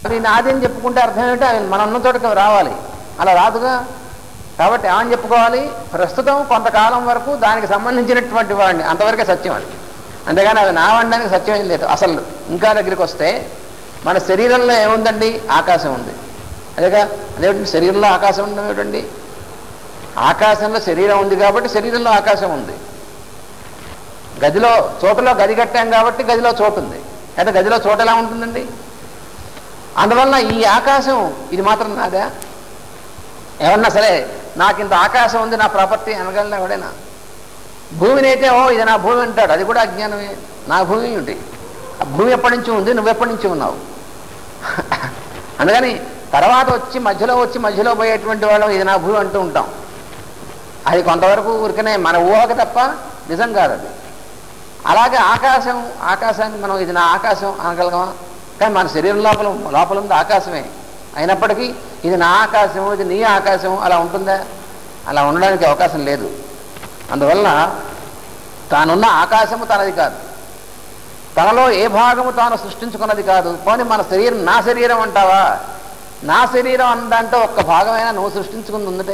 అది నాది అని చెప్పుకుంటే అర్థం ఏంటో అది మనం ఉన్న చోటకి రావాలి అలా రాదుగా కాబట్టి ఏమని చెప్పుకోవాలి ప్రస్తుతం కొంతకాలం వరకు దానికి సంబంధించినటువంటి వాడిని అంతవరకే సత్యం అది అంతేగాని అది నా వండడానికి సత్యం ఏం లేదు అసలు ఇంకా దగ్గరికి వస్తే మన శరీరంలో ఏముందండి ఆకాశం ఉంది అదేగా అదేమిటండి శరీరంలో ఆకాశం ఉండడం ఏమిటండి ఆకాశంలో శరీరం ఉంది కాబట్టి శరీరంలో ఆకాశం ఉంది గదిలో చోటులో గది కట్టాం కాబట్టి గదిలో చోటు ఉంది అయితే గదిలో చోటు ఎలా ఉంటుందండి అందువలన ఈ ఆకాశం ఇది మాత్రం నాదా ఏమన్నా సరే నాకు ఇంత ఆకాశం ఉంది నా ప్రాపర్టీ అనగలనా ఎవడైనా భూమిని అయితే ఓ ఇది నా భూమి అంటాడు అది కూడా అజ్ఞానమే నా భూమి ఉంది ఆ భూమి ఎప్పటి నుంచి ఉంది నువ్వు ఎప్పటి నుంచి ఉన్నావు అందుకని తర్వాత వచ్చి మధ్యలో వచ్చి మధ్యలో పోయేటువంటి వాళ్ళం ఇది నా భూమి అంటూ ఉంటాం అది కొంతవరకు ఊరికనే మన ఊహకు తప్ప నిజం కాదు అది అలాగే ఆకాశం ఆకాశాన్ని మనం ఇది నా ఆకాశం అనగలగమా కానీ మన శరీరం లోపల లోపల ఉంది ఆకాశమే అయినప్పటికీ ఇది నా ఆకాశం ఇది నీ ఆకాశం అలా ఉంటుందా అలా ఉండడానికి అవకాశం లేదు అందువలన తానున్న ఆకాశము తనది కాదు తనలో ఏ భాగము తాను సృష్టించుకున్నది కాదు పోనీ మన శరీరం నా శరీరం అంటావా నా శరీరం అందంటే ఒక్క భాగమైనా నువ్వు సృష్టించుకుంది ఉందటే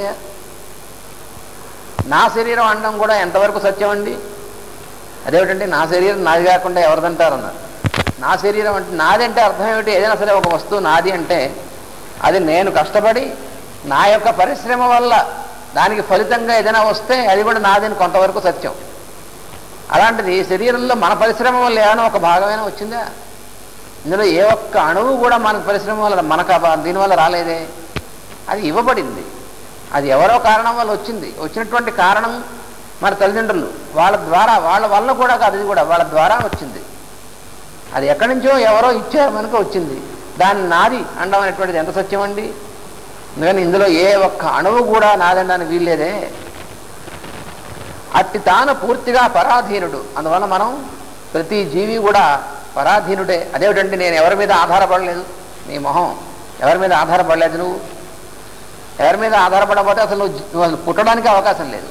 నా శరీరం అనడం కూడా ఎంతవరకు సత్యం అండి అదేమిటంటే నా శరీరం నాది కాకుండా ఎవరిదంటారన్నారు నా శరీరం అంటే నాది అంటే అర్థం ఏమిటి ఏదైనా సరే ఒక వస్తువు నాది అంటే అది నేను కష్టపడి నా యొక్క పరిశ్రమ వల్ల దానికి ఫలితంగా ఏదైనా వస్తే అది కూడా నాదని కొంతవరకు సత్యం అలాంటిది శరీరంలో మన పరిశ్రమ వల్ల ఏమైనా ఒక భాగమైనా వచ్చిందా ఇందులో ఏ ఒక్క అణువు కూడా మన పరిశ్రమ వల్ల మనకు ఆ బా- దీనివల్ల రాలేదే అది ఇవ్వబడింది అది ఎవరో కారణం వల్ల వచ్చింది వచ్చినటువంటి కారణం మన తల్లిదండ్రులు వాళ్ళ ద్వారా వాళ్ళ వల్ల కూడా కాదు ఇది కూడా వాళ్ళ ద్వారా వచ్చింది అది ఎక్కడి నుంచో ఎవరో ఇచ్చారు మనకు వచ్చింది దాన్ని నాది అనడం అనేటువంటిది ఎంత సత్యం అండి అందుకని ఇందులో ఏ ఒక్క అణువు కూడా నాదనడానికి వీల్లేదే అట్టి తాను పూర్తిగా పరాధీనుడు అందువల్ల మనం ప్రతి జీవి కూడా పరాధీనుడే అదేమిటంటే నేను ఎవరి మీద ఆధారపడలేదు నీ మొహం ఎవరి మీద ఆధారపడలేదు నువ్వు ఎవరి మీద ఆధారపడకపోతే అసలు నువ్వు జీ- నువ్వు అసలు పుట్టడానికి అవకాశం లేదు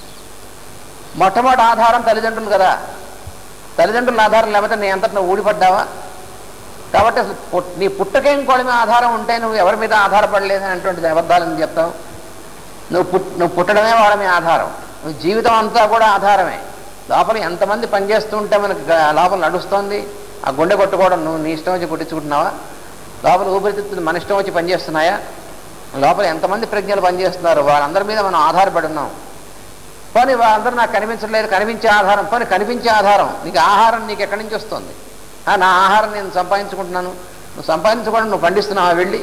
మొట్టమొదటి ఆధారం తల్లిదండ్రులు కదా తల్లిదండ్రుల ఆధారం లేకపోతే నీ అంతటి నువ్వు ఊడిపడ్డావా కాబట్టి అసలు పుట్- నీ పుట్టకేం కూడా మీద ఆధారం ఉంటే నువ్వు ఎవరి మీద ఆధారపడలేదు అనేటువంటిది అబద్ధాలని చెప్తావు నువ్వు పుట్ నువ్వు పుట్టడమే వాళ్ళ మీద ఆధారం నువ్వు జీవితం అంతా కూడా ఆధారమే లోపల ఎంతమంది పనిచేస్తూ ఉంటే మనకి గ- లోపల నడుస్తోంది ఆ గుండె కొట్టుకోవడం నువ్వు నీ ఇష్టం వచ్చి పుట్టించుకుంటున్నావా లోపల ఊపిరితిత్తులు మన ఇష్టం వచ్చి పనిచేస్తున్నాయా లోపల ఎంతమంది ప్రజ్ఞలు పనిచేస్తున్నారు వాళ్ళందరి మీద మనం ఆధారపడి ఉన్నాం పోనీ వాళ్ళందరూ నాకు కనిపించట్లేదు కనిపించే ఆధారం పోనీ కనిపించే ఆధారం నీకు ఆహారం నీకు ఎక్కడి నుంచి వస్తుంది ఆ, నా ఆహారం నేను సంపాదించుకుంటున్నాను నువ్వు సంపాదించుకోవడం నువ్వు పండిస్తున్నావా వెళ్ళి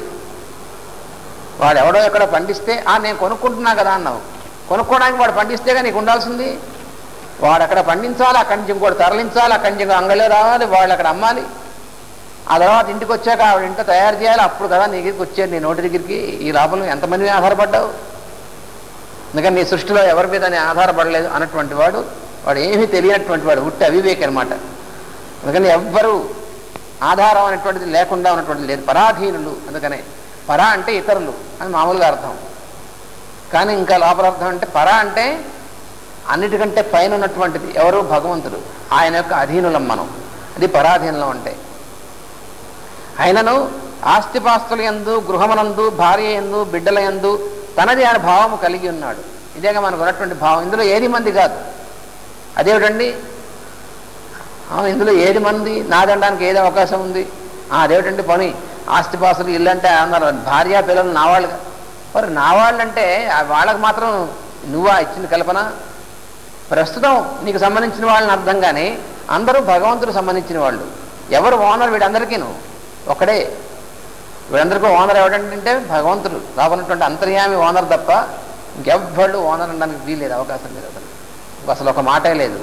వాడు ఎవడో ఎక్కడో పండిస్తే ఆ నేను కొనుక్కుంటున్నా కదా అన్నావు కొనుక్కోవడానికి వాడు పండిస్తేగా నీకు ఉండాల్సింది వాడు అక్కడ పండించాలి అక్కడి నుంచి ఇంకోటి తరలించాలి అక్కడి నుంచి ఇంకో అంగలే రావాలి వాళ్ళు అక్కడ అమ్మాలి ఆ తర్వాత ఇంటికి వచ్చాక ఆవిడ ఇంట్లో తయారు చేయాలి అప్పుడు కదా నీ దగ్గరికి వచ్చేది నీ నోటి దగ్గరికి ఈ లోపల ఎంతమంది మీద ఆధారపడ్డావు అందుకని నీ సృష్టిలో ఎవరి మీద నీ ఆధారపడలేదు అన్నటువంటి వాడు వాడు ఏమీ తెలియనటువంటి వాడు ఉట్టి అవివేక్ అనమాట అందుకని ఎవ్వరూ ఆధారం అనేటువంటిది లేకుండా ఉన్నటువంటిది లేదు పరాధీనులు అందుకనే పరా అంటే ఇతరులు అని మామూలుగా అర్థం కానీ ఇంకా లోపల అర్థం అంటే పరా అంటే అన్నిటికంటే పైన ఉన్నటువంటిది ఎవరు భగవంతుడు ఆయన యొక్క అధీనులం మనం అది పరాధీనులం అంటే ఆయనను ఆస్తిపాస్తుల ఎందు గృహమునందు భార్య ఎందు బిడ్డల ఎందు తనది ఆయన భావము కలిగి ఉన్నాడు ఇదేగా మనకు ఉన్నటువంటి భావం ఇందులో ఏది మంది కాదు అదేమిటండి ఆ, ఇందులో ఏది మంది నాదనడానికి ఏది అవకాశం ఉంది ఆ, అదేమిటండి పని ఆస్తిపాస్తులు ఇల్లు అంటే అన్నారు భార్య పిల్లలు నా వాళ్ళు కా- మరి నా వాళ్ళు అంటే ఆ వాళ్ళకి మాత్రం నువ్వా ఇచ్చింది కల్పన ప్రస్తుతం నీకు సంబంధించిన వాళ్ళని అర్థం కానీ అందరూ భగవంతుడు సంబంధించిన వాళ్ళు ఎవరు ఓనర్ వీడందరికీను ఒకడే వీళ్ళందరికీ ఓనర్ ఎవడంటే భగవంతుడు రాబోనటువంటి అంతర్యామి ఓనర్ తప్ప ఇంకెవ్వళ్ళు ఓనర్ అనడానికి వీలేదు అవకాశం లేదు అసలు అసలు ఒక మాటే లేదు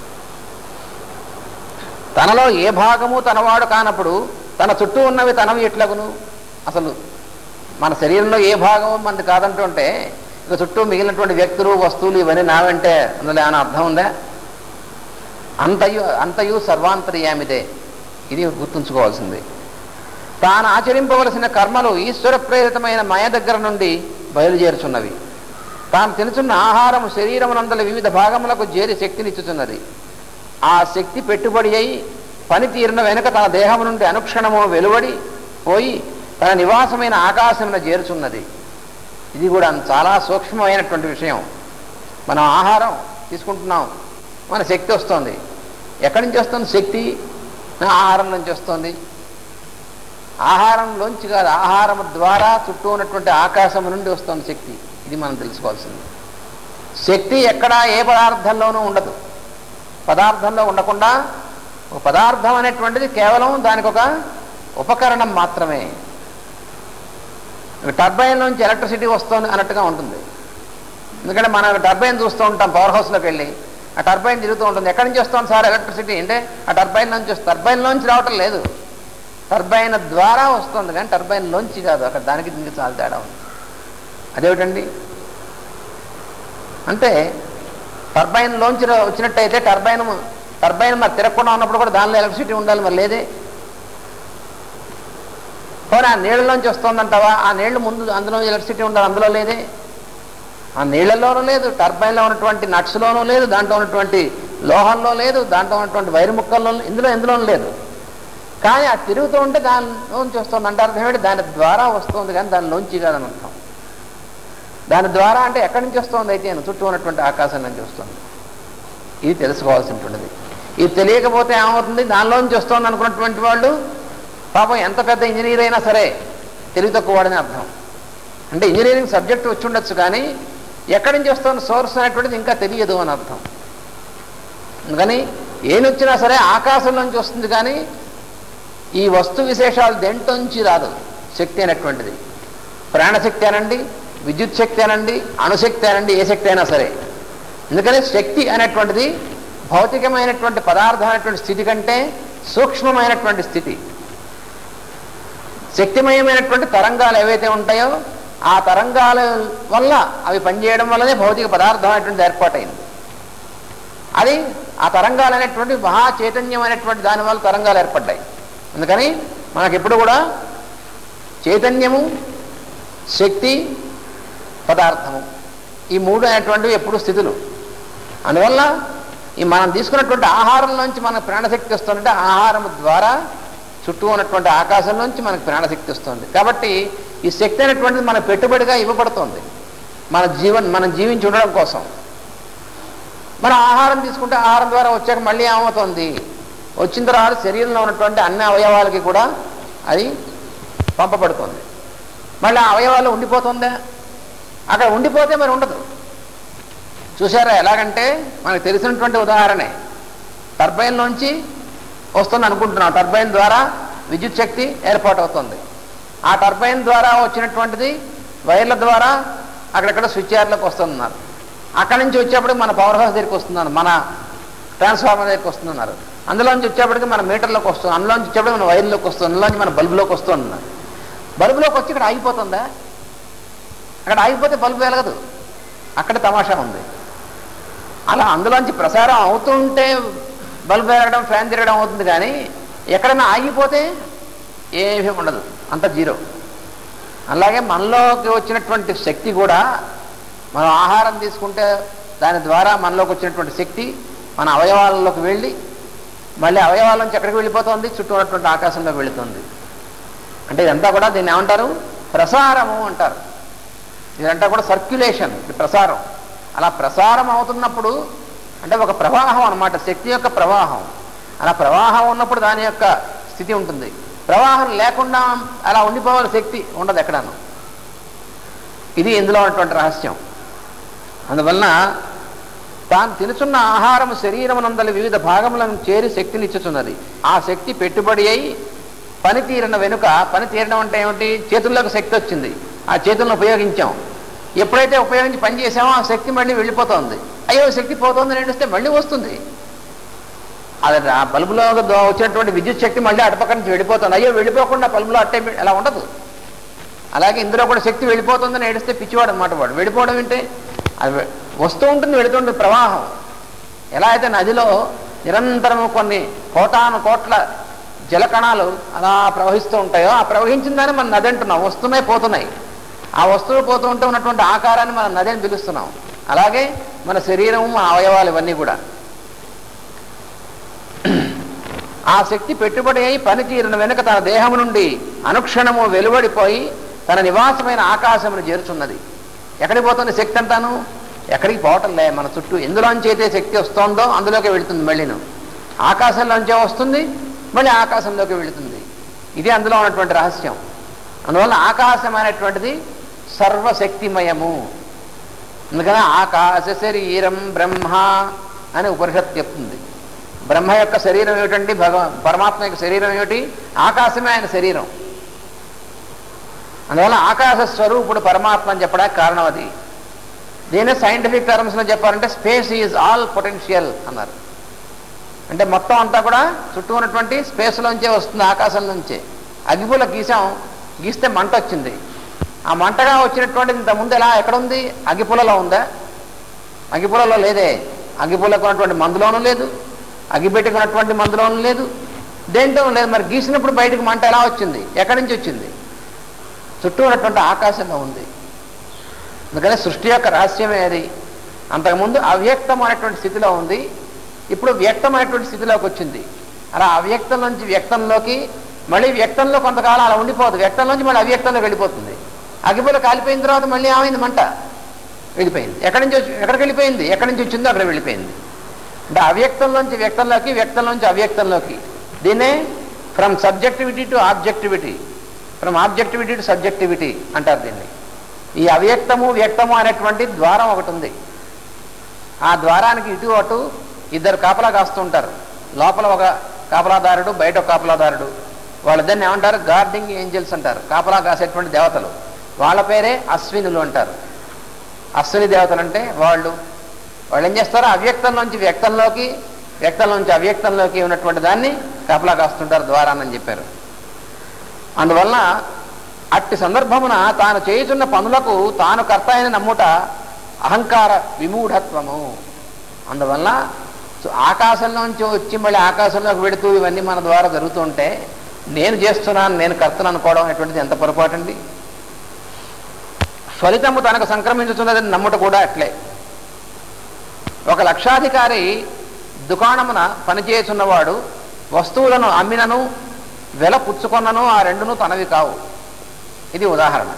తనలో ఏ భాగము తనవాడు కానప్పుడు తన చుట్టూ ఉన్నవి తనవి ఎట్లగును అసలు మన శరీరంలో ఏ భాగము మనది కాదంటుంటే ఇక చుట్టూ మిగిలినటువంటి వ్యక్తులు వస్తువులు ఇవన్నీ నావంటే అందులో ఏమైనా అర్థం ఉందా అంతయు అంతయు సర్వాంతర్యామిదే ఇది గుర్తుంచుకోవాల్సింది తాను ఆచరింపవలసిన కర్మలు ఈశ్వర ప్రేరితమైన మయ దగ్గర నుండి బయలుదేరుచున్నవి తాను తినుచున్న ఆహారం శరీరమునందల వివిధ భాగములకు చేరి శక్తినిచ్చుచున్నది ఆ శక్తి పెట్టుబడి అయి పని తీరిన వెనుక తన దేహం నుండి అనుక్షణము వెలువడి పోయి తన నివాసమైన ఆకాశమున చేరుచున్నది ఇది కూడా చాలా సూక్ష్మమైనటువంటి విషయం మనం ఆహారం తీసుకుంటున్నాం మన శక్తి వస్తుంది ఎక్కడి నుంచి వస్తుంది శక్తి ఆహారం నుంచి వస్తుంది ఆహారంలోంచి కాదు ఆహారం ద్వారా చుట్టూ ఉన్నటువంటి ఆకాశం నుండి వస్తుంది శక్తి ఇది మనం తెలుసుకోవాల్సింది శక్తి ఎక్కడ ఏ పదార్థంలోనూ ఉండదు పదార్థంలో ఉండకుండా ఒక పదార్థం అనేటువంటిది కేవలం దానికి ఒక ఉపకరణం మాత్రమే టర్బైన్ నుంచి ఎలక్ట్రిసిటీ వస్తుంది అన్నట్టుగా ఉంటుంది ఎందుకంటే మనం టర్బైన్ చూస్తూ ఉంటాం పవర్ హౌస్లోకి వెళ్ళి ఆ టర్బైన్ తిరుగుతూ ఉంటుంది ఎక్కడి నుంచి వస్తుంది సార్ ఎలక్ట్రిసిటీ అంటే ఆ టర్బైన్ నుంచి వస్తుంది టర్బైన్లోంచి రావటం లేదు టర్బైన్ ద్వారా వస్తుంది కానీ టర్బైన్లోంచి కాదు అక్కడ దానికి దీనికి చాలా తేడా ఉంది అదేమిటండి అంటే టర్బైన్లోంచి వచ్చినట్టయితే టర్బైన్ టర్బైన్ మరి తిరగకుండా ఉన్నప్పుడు కూడా దానిలో ఎలక్ట్రిసిటీ ఉండాలి మరి లేదే పోనీ ఆ నీళ్ళలోంచి వస్తుందంటావా ఆ నీళ్లు ముందు అందులో ఎలక్ట్రిసిటీ ఉండాలి అందులో లేదే ఆ నీళ్లలోనూ లేదు టర్బైన్లో ఉన్నటువంటి నట్స్లోనూ లేదు దాంట్లో ఉన్నటువంటి లోహంలో లేదు దాంట్లో ఉన్నటువంటి వైరు ముక్కల్లో ఇందులో ఎందులోనూ లేదు కానీ అది తిరుగుతూ ఉంటే దానిలోంచి వస్తుంది అంటే అర్థం ఏంటి దాని ద్వారా వస్తుంది కానీ దానిలోంచి కాదని అర్థం దాని ద్వారా అంటే ఎక్కడి నుంచి వస్తుంది అయితే చుట్టూ ఉన్నటువంటి ఆకాశం నుంచి వస్తుంది ఇది తెలుసుకోవాల్సినటువంటిది ఇది తెలియకపోతే ఏమవుతుంది దానిలోంచి వస్తుంది అనుకున్నటువంటి వాళ్ళు పాపం ఎంత పెద్ద ఇంజనీర్ అయినా సరే తెలివి తక్కువవాడని అర్థం అంటే ఇంజనీరింగ్ సబ్జెక్ట్ వచ్చి ఉండొచ్చు కానీ ఎక్కడి నుంచి వస్తుంది సోర్స్ అనేటువంటిది ఇంకా తెలియదు అని అర్థం అందుకని ఏం వచ్చినా సరే ఆకాశం నుంచి వస్తుంది కానీ ఈ వస్తు విశేషాలు దేంట్లోంచి రాదు శక్తి అనేటువంటిది ప్రాణశక్తి అనండి విద్యుత్ శక్తి అనండి అణుశక్తి అనండి ఏ శక్తి అయినా సరే ఎందుకని శక్తి అనేటువంటిది భౌతికమైనటువంటి పదార్థం అనేటువంటి స్థితి కంటే సూక్ష్మమైనటువంటి స్థితి శక్తిమయమైనటువంటి తరంగాలు ఏవైతే ఉంటాయో ఆ తరంగాల వల్ల అవి పనిచేయడం వల్లనే భౌతిక పదార్థం అనేటువంటిది ఏర్పాటైంది అది ఆ తరంగాలు అనేటువంటి మహా చైతన్యం అనేటువంటి దాని వల్ల తరంగాలు ఏర్పడ్డాయి అందుకని మనకెప్పుడు కూడా చైతన్యము శక్తి పదార్థము ఈ మూడు అనేటువంటివి ఎప్పుడు స్థితులు అందువల్ల ఈ మనం తీసుకున్నటువంటి ఆహారంలోంచి మనకు ప్రాణశక్తి వస్తుందంటే ఆహారం ద్వారా చుట్టూ ఉన్నటువంటి ఆకాశం నుంచి మనకు ప్రాణశక్తి వస్తుంది కాబట్టి ఈ శక్తి అనేటువంటిది మన పెట్టుబడిగా ఇవ్వబడుతుంది మన జీవన్ మనం జీవించి ఉండడం కోసం మనం ఆహారం తీసుకుంటే ఆహారం ద్వారా వచ్చాక మళ్ళీ ఏమవుతుంది వచ్చిన తర్వాత శరీరంలో ఉన్నటువంటి అన్ని అవయవాలకి కూడా అది పంపబడుతుంది మళ్ళీ ఆ అవయవాలు ఉండిపోతుందా అక్కడ ఉండిపోతే మరి ఉండదు చూసారా ఎలాగంటే మనకు తెలిసినటువంటి ఉదాహరణే టర్బైన్ నుంచి వస్తుంది అనుకుంటున్నాం టర్బైన్ ద్వారా విద్యుత్ శక్తి ఏర్పాటు అవుతుంది ఆ టర్బైన్ ద్వారా వచ్చినటువంటిది వైర్ల ద్వారా అక్కడక్కడ స్విచ్ యార్డ్లకు వస్తున్నారు అక్కడి నుంచి వచ్చేప్పటికి మన పవర్ హౌస్ దగ్గరికి వస్తున్నారు మన ట్రాన్స్ఫార్మర్ దగ్గరికి వస్తున్నారు అందులోంచి వచ్చేప్పటికి మన మీటర్లోకి వస్తుంది అందులోంచి వచ్చేప్పటికి మన వైర్లోకి వస్తుంది అందులోంచి మన బల్బులోకి వస్తున్నారు బల్బులోకి వచ్చి ఇక్కడ ఆగిపోతుందా అక్కడ ఆగిపోతే బల్బు వెలగదు అక్కడ తమాషా ఉంది అలా అందులోంచి ప్రసారం అవుతుంటే బల్బు వెలగడం ఫ్యాన్ తిరగడం అవుతుంది కానీ ఎక్కడైనా ఆగిపోతే ఏమీ ఉండదు అంత జీరో అలాగే మనలోకి వచ్చినటువంటి శక్తి కూడా మనం ఆహారం తీసుకుంటే దాని ద్వారా మనలోకి వచ్చినటువంటి శక్తి మన అవయవాలలోకి వెళ్ళి మళ్ళీ అవయవాల నుంచి ఎక్కడికి వెళ్ళిపోతుంది చుట్టూ ఉన్నటువంటి ఆకాశంలోకి వెళుతుంది అంటే ఇదంతా కూడా దీన్ని ఏమంటారు ప్రసారము అంటారు ఇదంతా కూడా సర్క్యులేషన్ ప్రసారం అలా ప్రసారం అవుతున్నప్పుడు అంటే ఒక ప్రవాహం అన్నమాట శక్తి యొక్క ప్రవాహం అలా ప్రవాహం ఉన్నప్పుడు దాని యొక్క స్థితి ఉంటుంది ప్రవాహం లేకుండా అలా ఉండిపోవాలి శక్తి ఉండదు ఎక్కడాను ఇది ఇందులో ఉన్నటువంటి రహస్యం అందువలన తాను తినుచున్న ఆహారం శరీరమునందలి వివిధ భాగములను చేరి శక్తినిచ్చుచున్నది ఆ శక్తి పెట్టుబడి అయి పనితీరిన వెనుక పని తీరడం అంటే ఏమిటి చేతుల్లోకి శక్తి వచ్చింది ఆ చేతులను ఉపయోగించాం ఎప్పుడైతే ఉపయోగించి పని చేసామో ఆ శక్తి మళ్ళీ వెళ్ళిపోతుంది అయ్యో శక్తి పోతుంది నడిస్తే మళ్ళీ వస్తుంది అది ఆ బల్బులో దో- వచ్చినటువంటి విద్యుత్ శక్తి మళ్ళీ అటుపక్క నుంచి వెళ్ళిపోతుంది అయ్యో వెళ్ళిపోకుండా బల్బులో అట్టే పె- అలా ఉండదు అలాగే ఇందులో కూడా శక్తి వెళ్ళిపోతుందని ఏడిస్తే పిచ్చివాడు అనమాట వాడు వెళ్ళిపోవడం ఏంటి అది వె- వస్తూ ఉంటుంది వెళుతుంది ప్రవాహం ఎలా అయితే నదిలో నిరంతరం కొన్ని కోటాను కోట్ల జలకణాలు అలా ప్రవహిస్తూ ఉంటాయో ఆ ప్రవహించిన దాన్ని మనం నది అంటున్నాం వస్తున్నాయి పోతున్నాయి ఆ వస్తువులు పోతూ ఉంటే ఉన్నటువంటి ఆకారాన్ని మనం నది అని పిలుస్తున్నాం అలాగే మన శరీరం మన అవయవాలు ఇవన్నీ కూడా ఆ శక్తి పెట్టుబడి అయి పనితీరిన వెనుక తన దేహం నుండి అనుక్షణము వెలువడిపోయి తన నివాసమైన ఆకాశమును చేరుచున్నది ఎక్కడికి పోతుంది శక్తి అంతాను ఎక్కడికి పోవటం లే మన చుట్టూ ఎందులోంచి అయితే శక్తి వస్తోందో అందులోకి వెళుతుంది మళ్ళీను ఆకాశంలోంచే వస్తుంది మళ్ళీ ఆకాశంలోకి వెళుతుంది ఇది అందులో ఉన్నటువంటి రహస్యం అందువల్ల ఆకాశం అనేటువంటిది సర్వశక్తిమయము అందుకని ఆకాశ శరీరం బ్రహ్మ అని ఉపనిషత్తు చెప్తుంది బ్రహ్మ యొక్క శరీరం ఏమిటండి భగవ పరమాత్మ యొక్క శరీరం ఏమిటి ఆకాశమే ఆయన శరీరం అందువల్ల ఆకాశ స్వరూపుడు పరమాత్మ అని చెప్పడానికి కారణం అది దీనే సైంటిఫిక్ టర్మ్స్లో చెప్పాలంటే స్పేస్ ఈజ్ ఆల్ పొటెన్షియల్ అన్నారు అంటే మొత్తం అంతా కూడా చుట్టూ ఉన్నటువంటి స్పేస్లోంచే వస్తుంది ఆకాశం నుంచే అగ్గిపుల్ల గీసాం గీస్తే మంట వచ్చింది ఆ మంటగా వచ్చినటువంటిది ఇంత ముందు ఎలా ఎక్కడుంది అగ్గిపుల్లలో ఉందా అగ్గిపుల్లలో లేదే అగ్గిపుల్లకు ఉన్నటువంటి మందులోనూ లేదు అగ్గిపెట్టుకున్నటువంటి మందులోనూ లేదు దేంతో లేదు మరి గీసినప్పుడు బయటకు మంట ఎలా వచ్చింది ఎక్కడి నుంచి వచ్చింది చుట్టూ ఉన్నటువంటి ఆకాశంలో ఉంది అందుకని సృష్టి యొక్క రహస్యమే అది అంతకుముందు అవ్యక్తమైనటువంటి స్థితిలో ఉంది ఇప్పుడు వ్యక్తమైనటువంటి స్థితిలోకి వచ్చింది అలా అవ్యక్తం నుంచి వ్యక్తంలోకి మళ్ళీ వ్యక్తంలో కొంతకాలం అలా ఉండిపోదు వ్యక్తం నుంచి మళ్ళీ అవ్యక్తంలోకి వెళ్ళిపోతుంది అగ్గిపుల్ల కాలిపోయిన తర్వాత మళ్ళీ ఏమైంది మంట వెళ్ళిపోయింది ఎక్కడి నుంచి వచ్చి ఎక్కడికి వెళ్ళిపోయింది ఎక్కడి నుంచి వచ్చిందో అక్కడ వెళ్ళిపోయింది అంటే అవ్యక్తంలోంచి వ్యక్తంలోకి వ్యక్తంలోంచి అవ్యక్తంలోకి దీన్నే from subjectivity to objectivity from objectivity to subjectivity అంటారు దీన్ని ఈ అవ్యక్తము వ్యక్తము అనేటువంటి ద్వారం ఒకటి ఉంది ఆ ద్వారానికి ఇటు అటు ఇద్దరు కాపలా కాస్తుంటారు లోపల ఒక కాపలాదారుడు బయట ఒక కాపలాదారుడు వాళ్ళిద్దరిని ఏమంటారు గార్డింగ్ ఏంజల్స్ అంటారు కాపలా కాసేటువంటి దేవతలు వాళ్ళ పేరే అశ్వినులు అంటారు అశ్విని దేవతలు అంటే వాళ్ళు వాళ్ళు ఏం చేస్తారు అవ్యక్తం నుంచి వ్యక్తంలోకి వ్యక్తం నుంచి అవ్యక్తంలోకి ఉన్నటువంటి దాన్ని కాపలా కాస్తుంటారు ద్వారానని చెప్పారు అందువలన అట్టి సందర్భమున తాను చేయుచున్న పనులకు తాను కర్త అయిన నమ్ముట అహంకార విమూఢత్వము అందువల్ల సో ఆకాశంలోంచి వచ్చి మళ్ళీ ఆకాశంలోకి వెడుతూ ఇవన్నీ మన ద్వారా జరుగుతుంటే నేను చేస్తున్నాను నేను కర్తను అనుకోవడం అనేటువంటిది ఎంత పొరపాటండి ఫలితము తనకు సంక్రమించుతున్నదని నమ్ముట కూడా అట్లే ఒక లక్షాధికారి దుకాణమున పనిచేస్తున్నవాడు వస్తువులను అమ్మినను వెల పుచ్చుకొన్నను ఆ రెండును తనవి కావు ఇది ఉదాహరణ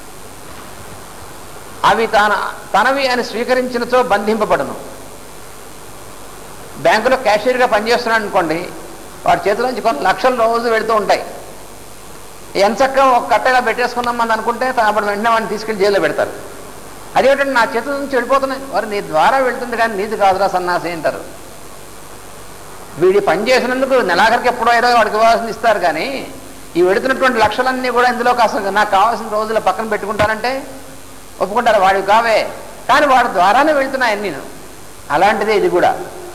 అవి తన తనవి అని స్వీకరించినచో బంధింపబడును బ్యాంకులో క్యాషియర్గా పనిచేస్తున్నాడు అనుకోండి వాడి చేతిలోంచి కొన్ని లక్షల రోజు వెళుతూ ఉంటాయి ఎంచక్క ఒక కట్టగా పెట్టేసుకుందామని అనుకుంటే అప్పుడు వెంటనే వాడిని తీసుకెళ్లి జైల్లో పెడతారు అదేమిటంటే నా చేతుల నుంచి వెళ్ళిపోతున్నాయి వారు నీ ద్వారా వెళ్తుంది కానీ నీది కాదురా సన్నాసి అంటారు వీడి పని చేసినందుకు నెలాఖరికి ఎప్పుడో ఏదో వాడికి ఇవ్వాల్సింది ఇస్తారు కానీ ఈ వెడుతున్నటువంటి లక్షలన్నీ కూడా ఇందులో కాస్త నాకు కావాల్సిన రోజుల పక్కన పెట్టుకుంటారంటే ఒప్పుకుంటారు వాడివి కావే కానీ వాడి ద్వారానే వెళ్తున్నాయి నేను అలాంటిదే ఇది కూడా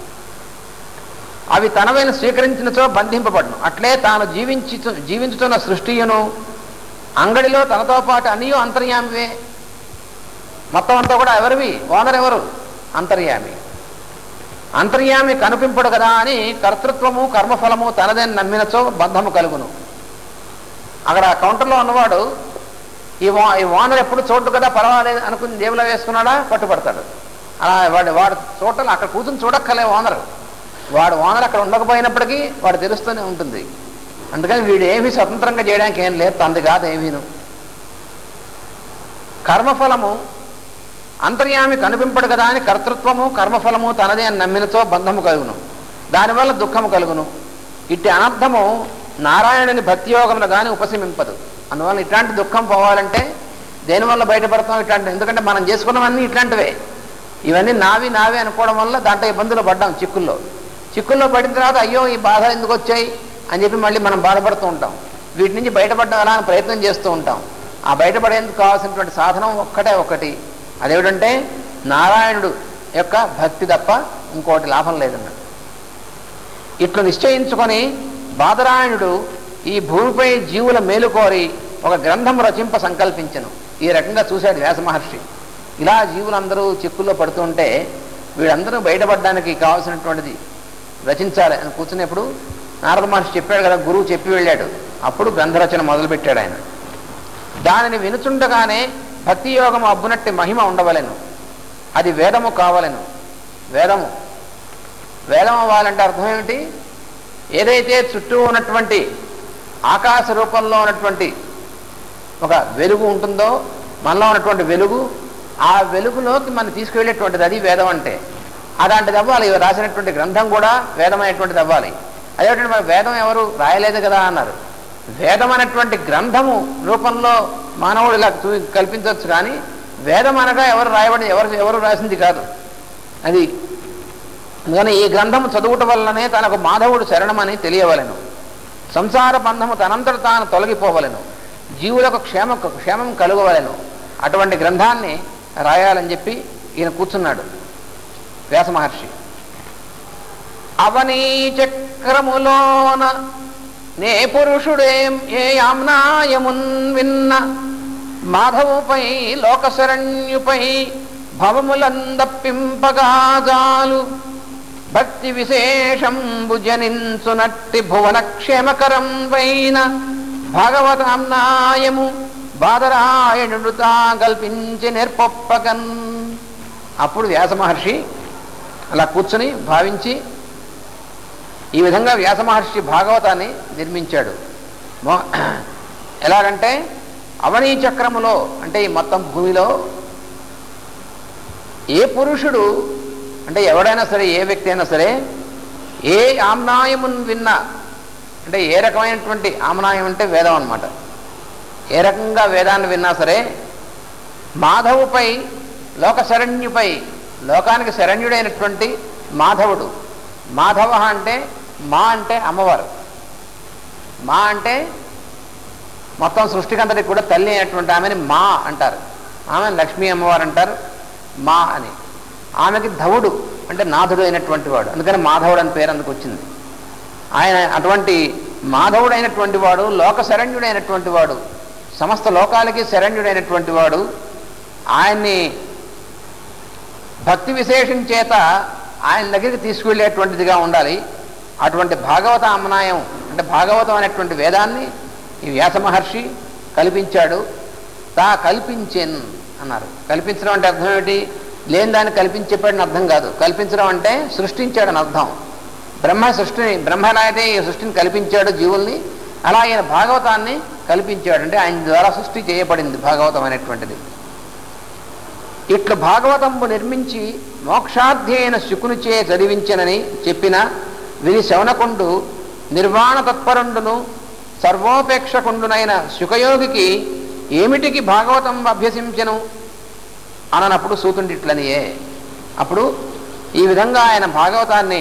అవి తనవైన స్వీకరించినచో బంధింపబడును అట్లే తాను జీవించి జీవించుతున్న సృష్టియును అంగడిలో తనతో పాటు అనియో అంతర్యామివే మొత్తం అంతా కూడా ఎవరివి ఓనర్ ఎవరు అంతర్యామి అంతర్యామి కనిపింపడు కదా అని కర్తృత్వము కర్మఫలము తనదని నమ్మినచో బంధము కలుగును అక్కడ కౌంటర్లో ఉన్నవాడు ఈ వా ఈ ఓనర్ ఎప్పుడు చూడదు కదా పర్వాలేదు అనుకుని జేబులో వేసుకున్నాడా పట్టుబడతాడు అలా వాడు వాడు చూడటం అక్కడ కూర్చుని చూడక్కలే ఓనర్ వాడు ఓనర్ అక్కడ ఉండకపోయినప్పటికీ వాడు తెలుస్తూనే ఉంటుంది అందుకని వీడు ఏమీ స్వతంత్రంగా చేయడానికి ఏం లేదు తంది కాదు ఏమీను కర్మఫలము అంతర్యామి కనిపింపడు కదా అని కర్తృత్వము కర్మఫలము తనదే అని నమ్మినతో బంధము కలుగును దానివల్ల దుఃఖము కలుగును ఇట్టి అనర్థము నారాయణుని భక్తియోగమును కానీ ఉపశమింపదు అందువల్ల ఇట్లాంటి దుఃఖం పోవాలంటే దేనివల్ల బయటపడతాం ఇట్లాంటి ఎందుకంటే మనం చేసుకున్నవన్నీ ఇట్లాంటివే ఇవన్నీ నావి నావి అనుకోవడం వల్ల దాంట్లో ఇబ్బందులు పడ్డాం చిక్కుల్లో చిక్కుల్లో పడిన తర్వాత అయ్యో ఈ బాధ ఎందుకు వచ్చాయి అని చెప్పి మళ్ళీ మనం బాధపడుతూ ఉంటాం వీటి నుంచి బయటపడడం ఎలా అని ప్రయత్నం చేస్తూ ఉంటాం ఆ బయటపడేందుకు కావాల్సినటువంటి సాధనం ఒక్కటే ఒకటి అదేమిటంటే నారాయణుడు యొక్క భక్తి తప్ప ఇంకోటి లాభం లేదన్నాడు ఇట్లు నిశ్చయించుకొని బాదరాయణుడు ఈ భూమిపై జీవుల మేలు కోరి ఒక గ్రంథం రచింప సంకల్పించను ఈ రకంగా చూశాడు వ్యాస మహర్షి ఇలా జీవులందరూ చిక్కుల్లో పడుతుంటే వీళ్ళందరూ బయటపడడానికి కావాల్సినటువంటిది రచించాలి అని కూర్చున్నప్పుడు నారద మహర్షి చెప్పాడు కదా గురువు చెప్పి వెళ్ళాడు అప్పుడు గ్రంథరచన మొదలుపెట్టాడు ఆయన దానిని వినుచుండగానే భక్తి యోగం అబ్బునట్టి మహిమ ఉండవలెను అది వేదము కావలెను వేదము వేదం అవ్వాలంటే అర్థం ఏమిటి ఏదైతే చుట్టూ ఉన్నటువంటి ఆకాశ రూపంలో ఉన్నటువంటి ఒక వెలుగు ఉంటుందో మనలో ఉన్నటువంటి వెలుగు ఆ వెలుగులోకి మనం తీసుకువెళ్ళేటువంటిది అది వేదం అంటే అలాంటిది అవ్వాలి రాసినటువంటి గ్రంథం కూడా వేదమైనటువంటిది అవ్వాలి అదేంటంటే మరి వేదం ఎవరు రాయలేదు కదా అన్నారు వేదం అనేటువంటి గ్రంథము రూపంలో మానవుడు ఇలా చూ- కల్పించవచ్చు కానీ వేదం అనగా ఎవరు రాయబడి ఎవరు ఎవరు రాసింది కాదు అది అందుకని ఈ గ్రంథము చదువుట వల్లనే తనకు మాధవుడు శరణమని తెలియవలెను సంసార బంధము తనంతట తాను తొలగిపోవలెను జీవులకు క్షేమ క్షేమం కలుగవలెను అటువంటి గ్రంథాన్ని రాయాలని చెప్పి ఈయన కూర్చున్నాడు వ్యాస మహర్షి అవనీ చక్రములోన నే పురుషుడేం ఏ యామ్నాయమున్ విన్న మాధవుపై లోకశరణ్యుపై భవములందప్పింపగాజాలు భక్తి విశేషంబు జనించునట్టి భువన క్షేమకరం వైన భాగవతాంనాయము బాదరాయణుడు తా కల్పించి నేర్పొప్పగన్ అప్పుడు వ్యాస మహర్షి అలా కూర్చుని భావించి ఈ విధంగా వ్యాస మహర్షి భాగవతాన్ని నిర్మించాడు మో- ఎలాగంటే అవనీ చక్రములో అంటే ఈ మొత్తం భూమిలో ఏ పురుషుడు అంటే ఎవడైనా సరే ఏ వ్యక్తి అయినా సరే ఏ ఆమ్నాయమును విన్నా అంటే ఏ రకమైనటువంటి ఆమ్నాయం అంటే వేదం అన్నమాట ఏ రకంగా వేదాన్ని విన్నా సరే మాధవుపై లోక శరణ్యుపై లోకానికి శరణ్యుడైనటువంటి మాధవుడు మాధవ అంటే మా అంటే అమ్మవారు మా అంటే మొత్తం సృష్టికంతటికి కూడా తల్లి అయినటువంటి ఆమెని మా అంటారు ఆమె లక్ష్మీ అమ్మవారు అంటారు మా అని ఆమెకి ధవుడు అంటే నాథుడు అయినటువంటి వాడు అందుకని మాధవుడు అని పేరు అందుకు వచ్చింది ఆయన అటువంటి మాధవుడైనటువంటి వాడు లోక శరణ్యుడైనటువంటి వాడు సమస్త లోకాలకి శరణ్యుడైనటువంటి వాడు ఆయన్ని భక్తి విశేషం చేత ఆయన దగ్గరికి తీసుకువెళ్ళేటువంటిదిగా ఉండాలి అటువంటి భాగవత అమ్మనాయం అంటే భాగవతం అనేటువంటి వేదాన్ని ఈ వ్యాస మహర్షి కల్పించాడు తా కల్పించెన్ అన్నారు కల్పించడం అంటే అర్థం ఏమిటి లేని దాన్ని కల్పించేపాడని అర్థం కాదు కల్పించడం అంటే సృష్టించాడని అర్థం బ్రహ్మ సృష్టిని బ్రహ్మ ఎలా అయితే ఈ సృష్టిని కల్పించాడు జీవుల్ని అలా ఆయన భాగవతాన్ని కల్పించాడు అంటే ఆయన ద్వారా సృష్టి చేయబడింది భాగవతం అనేటువంటిది ఇట్లు భాగవతంబు నిర్మించి మోక్షాధ్యయన శుకునిచే చదివించనని చెప్పిన విని శవనకుండు నిర్వాణ తత్పరుండును సర్వోపేక్షకుండునైన శుకయోగికి ఏమిటికి భాగవతం అభ్యసించను అననప్పుడు సూతుండిట్లనియే అప్పుడు ఈ విధంగా ఆయన భాగవతాన్ని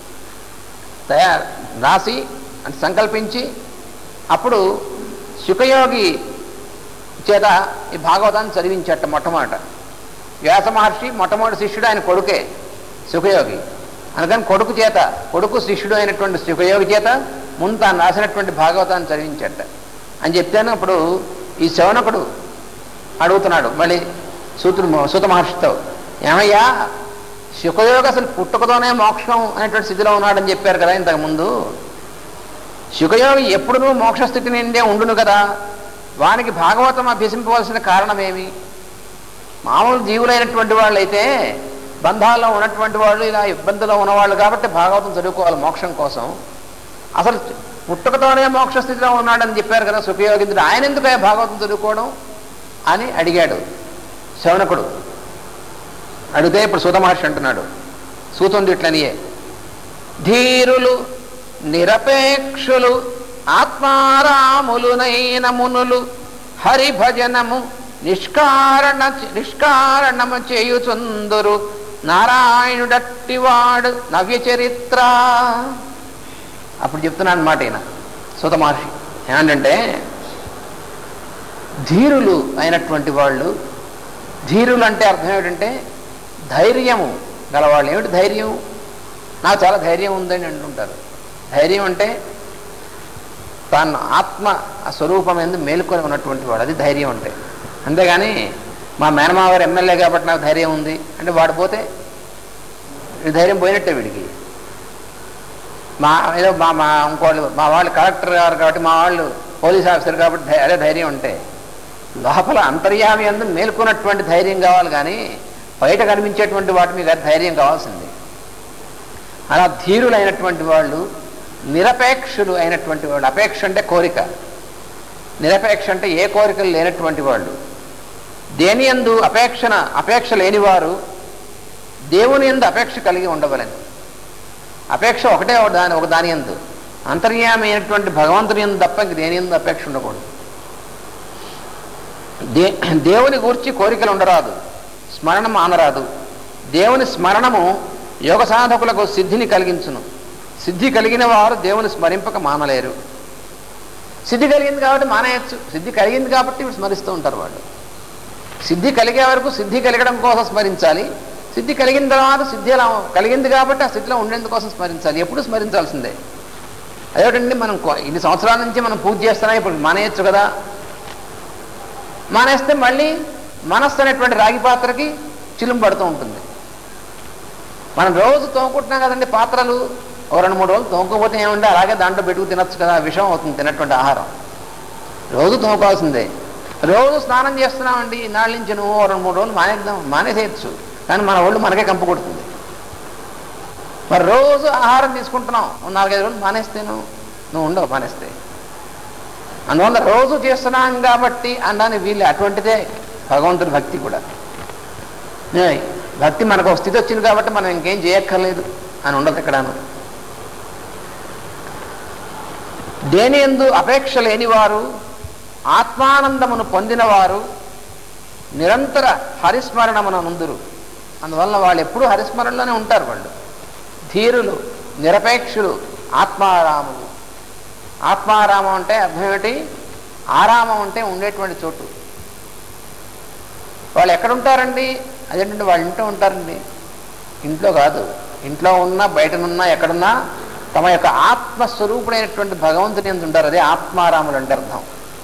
తయారు రాసి అంటే సంకల్పించి అప్పుడు శుకయోగి చేత ఈ భాగవతాన్ని చదివించట మొట్టమొదట వ్యాస మహర్షి మొట్టమొదటి శిష్యుడు ఆయన కొడుకే సుఖయోగి అందుకని కొడుకు చేత కొడుకు శిష్యుడు అయినటువంటి సుఖయోగి చేత ముందు తాను రాసినటువంటి భాగవతాన్ని చదివించట అని చెప్తాను అప్పుడు ఈ శవనకుడు అడుగుతున్నాడు మళ్ళీ సూతుడు సూత మహర్షితో ఏమయ్యా సుఖయోగి అసలు పుట్టుకతోనే మోక్షం అనేటువంటి స్థితిలో ఉన్నాడని చెప్పారు కదా ఇంతకు ముందు సుఖయోగి ఎప్పుడునూ మోక్ష స్థితి నిండే ఉండును కదా వానికి భాగవతం అభ్యసింపవలసిన కారణమేమి మామూలు జీవులైనటువంటి వాళ్ళు అయితే బంధాల్లో ఉన్నటువంటి వాళ్ళు ఇలా ఇబ్బందుల్లో ఉన్నవాళ్ళు కాబట్టి భాగవతం చదువుకోవాలి మోక్షం కోసం అసలు పుట్టుకతోనే మోక్ష స్థితిలో ఉన్నాడని చెప్పారు కదా సుఖయోగింద్రుడు ఆయన ఎందుకు భాగవతం చదువుకోవడం అని అడిగాడు శవనకుడు అడిగితే ఇప్పుడు సూత మహర్షి అంటున్నాడు సూతుంది ఇట్లనియే ధీరులు నిరపేక్షులు ఆత్మారాములునైన మునులు హరిభజనము నిష్కారణ నిష్కారణము చేయుచుందురు నారాయణుడట్టివాడు నవ్య చరిత్ర అప్పుడు చెప్తున్నాను అనమాట ఈయన సూత మహర్షి ఏమంటే ధీరులు అయినటువంటి వాళ్ళు ధీరులు అంటే అర్థం ఏమిటంటే ధైర్యము గలవాళ్ళు ఏమిటి ధైర్యం నాకు చాలా ధైర్యం ఉందని అంటుంటారు ధైర్యం అంటే తాను ఆత్మ ఆ స్వరూపం ఎందు మేలుకొని ఉన్నటువంటి వాడు అది ధైర్యం అంటే అంతేగాని మా మేనమావ గారు ఎమ్మెల్యే కాబట్టి నాకు ధైర్యం ఉంది అంటే వాడు పోతే ఈ ధైర్యం పోయినట్టే వీడికి మా ఏదో మా మా ఇంకోళ్ళు మా వాళ్ళు కలెక్టర్ గారు కాబట్టి మా వాళ్ళు పోలీస్ ఆఫీసర్ కాబట్టి ధై- అదే ధైర్యం ఉంటే లోపల అంతర్యామి అందు మేల్కొన్నటువంటి ధైర్యం కావాలి కానీ బయట కనిపించేటువంటి వాటి మీద ధైర్యం కావాల్సింది అలా ధీరులైనటువంటి వాళ్ళు నిరపేక్షులు అయినటువంటి వాళ్ళు అపేక్ష అంటే కోరిక నిరపేక్ష అంటే ఏ కోరికలు లేనటువంటి వాళ్ళు దేని ఎందు అపేక్షన అపేక్ష లేనివారు దేవుని ఎందు అపేక్ష కలిగి ఉండవలని అపేక్ష ఒకటే ఒక దాని ఒక దాని ఎందు అంతర్యామి అయినటువంటి భగవంతుని ఎందు తప్ప ఇంక దేని ఎందు అపేక్ష ఉండకూడదు దే దేవుని గూర్చి కోరికలు ఉండరాదు స్మరణం ఆనరాదు దేవుని స్మరణము యోగ సాధకులకు సిద్ధిని కలిగించును సిద్ధి కలిగిన వారు దేవుని స్మరింపక మానలేరు సిద్ధి కలిగింది కాబట్టి మానేయచ్చు సిద్ధి కలిగింది కాబట్టి ఇప్పుడు స్మరిస్తూ ఉంటారు వాళ్ళు సిద్ధి కలిగే వరకు సిద్ధి కలిగడం కోసం స్మరించాలి సిద్ధి కలిగిన తర్వాత సిద్ధి ఎలా కలిగింది కాబట్టి ఆ స్థితిలో ఉండేందుకోసం స్మరించాలి ఎప్పుడు స్మరించాల్సిందే అదేమిటండి మనం కొ- ఇన్ని సంవత్సరాల నుంచి మనం పూజ చేస్తున్నాం ఇప్పుడు మానేయచ్చు కదా మానేస్తే మళ్ళీ మనస్సు అనేటువంటి రాగి పాత్రకి చిలుము పడుతూ ఉంటుంది మనం రోజు తోముకుంటున్నాం కదండి పాత్రలు ఓ రెండు మూడు రోజులు తోముకోపోతే ఏముంది అలాగే దాంట్లో పెట్టుకు తినచ్చు కదా విషం అవుతుంది తినటువంటి ఆహారం రోజు తోముకోవాల్సిందే రోజు స్నానం చేస్తున్నామండి ఇన్నాళ్ళ నుంచి నువ్వు ఓ రెండు మూడు రోజులు మానేద్దాం మానేసేయచ్చు కానీ మన ఒళ్ళు మనకే కంపు కొడుతుంది మరి రోజు ఆహారం తీసుకుంటున్నాం ఓ నాలుగైదు రోజులు మానేస్తేను నువ్వు ఉండవు మానేస్తే అందువల్ల రోజు చేస్తున్నాం కాబట్టి అనడానికి వీళ్ళు అటువంటిదే భగవంతుడి భక్తి కూడా ఏయ్, భక్తి మనకు ఒక స్థితి వచ్చింది కాబట్టి మనం ఇంకేం చేయక్కర్లేదు అని ఉండదు ఎక్కడాను దేని ఎందు అపేక్ష లేనివారు ఆత్మానందమును పొందినవారు నిరంతర హరిస్మరణమున ముందురు అందువల్ల వాళ్ళు ఎప్పుడూ హరిస్మరణలోనే ఉంటారు వాళ్ళు ధీరులు నిరపేక్షులు ఆత్మారాములు ఆత్మారామం అంటే అర్థం ఏమిటి ఆరామం అంటే ఉండేటువంటి చోటు వాళ్ళు ఎక్కడ ఉంటారండి అదేంటంటే వాళ్ళ ఇంట్లో ఉంటారండి ఇంట్లో కాదు ఇంట్లో ఉన్నా బయటనున్నా ఎక్కడున్నా తమ యొక్క ఆత్మస్వరూపుడైనటువంటి భగవంతుని ఎంత ఉంటారు అదే ఆత్మారాములు అంటే అర్థం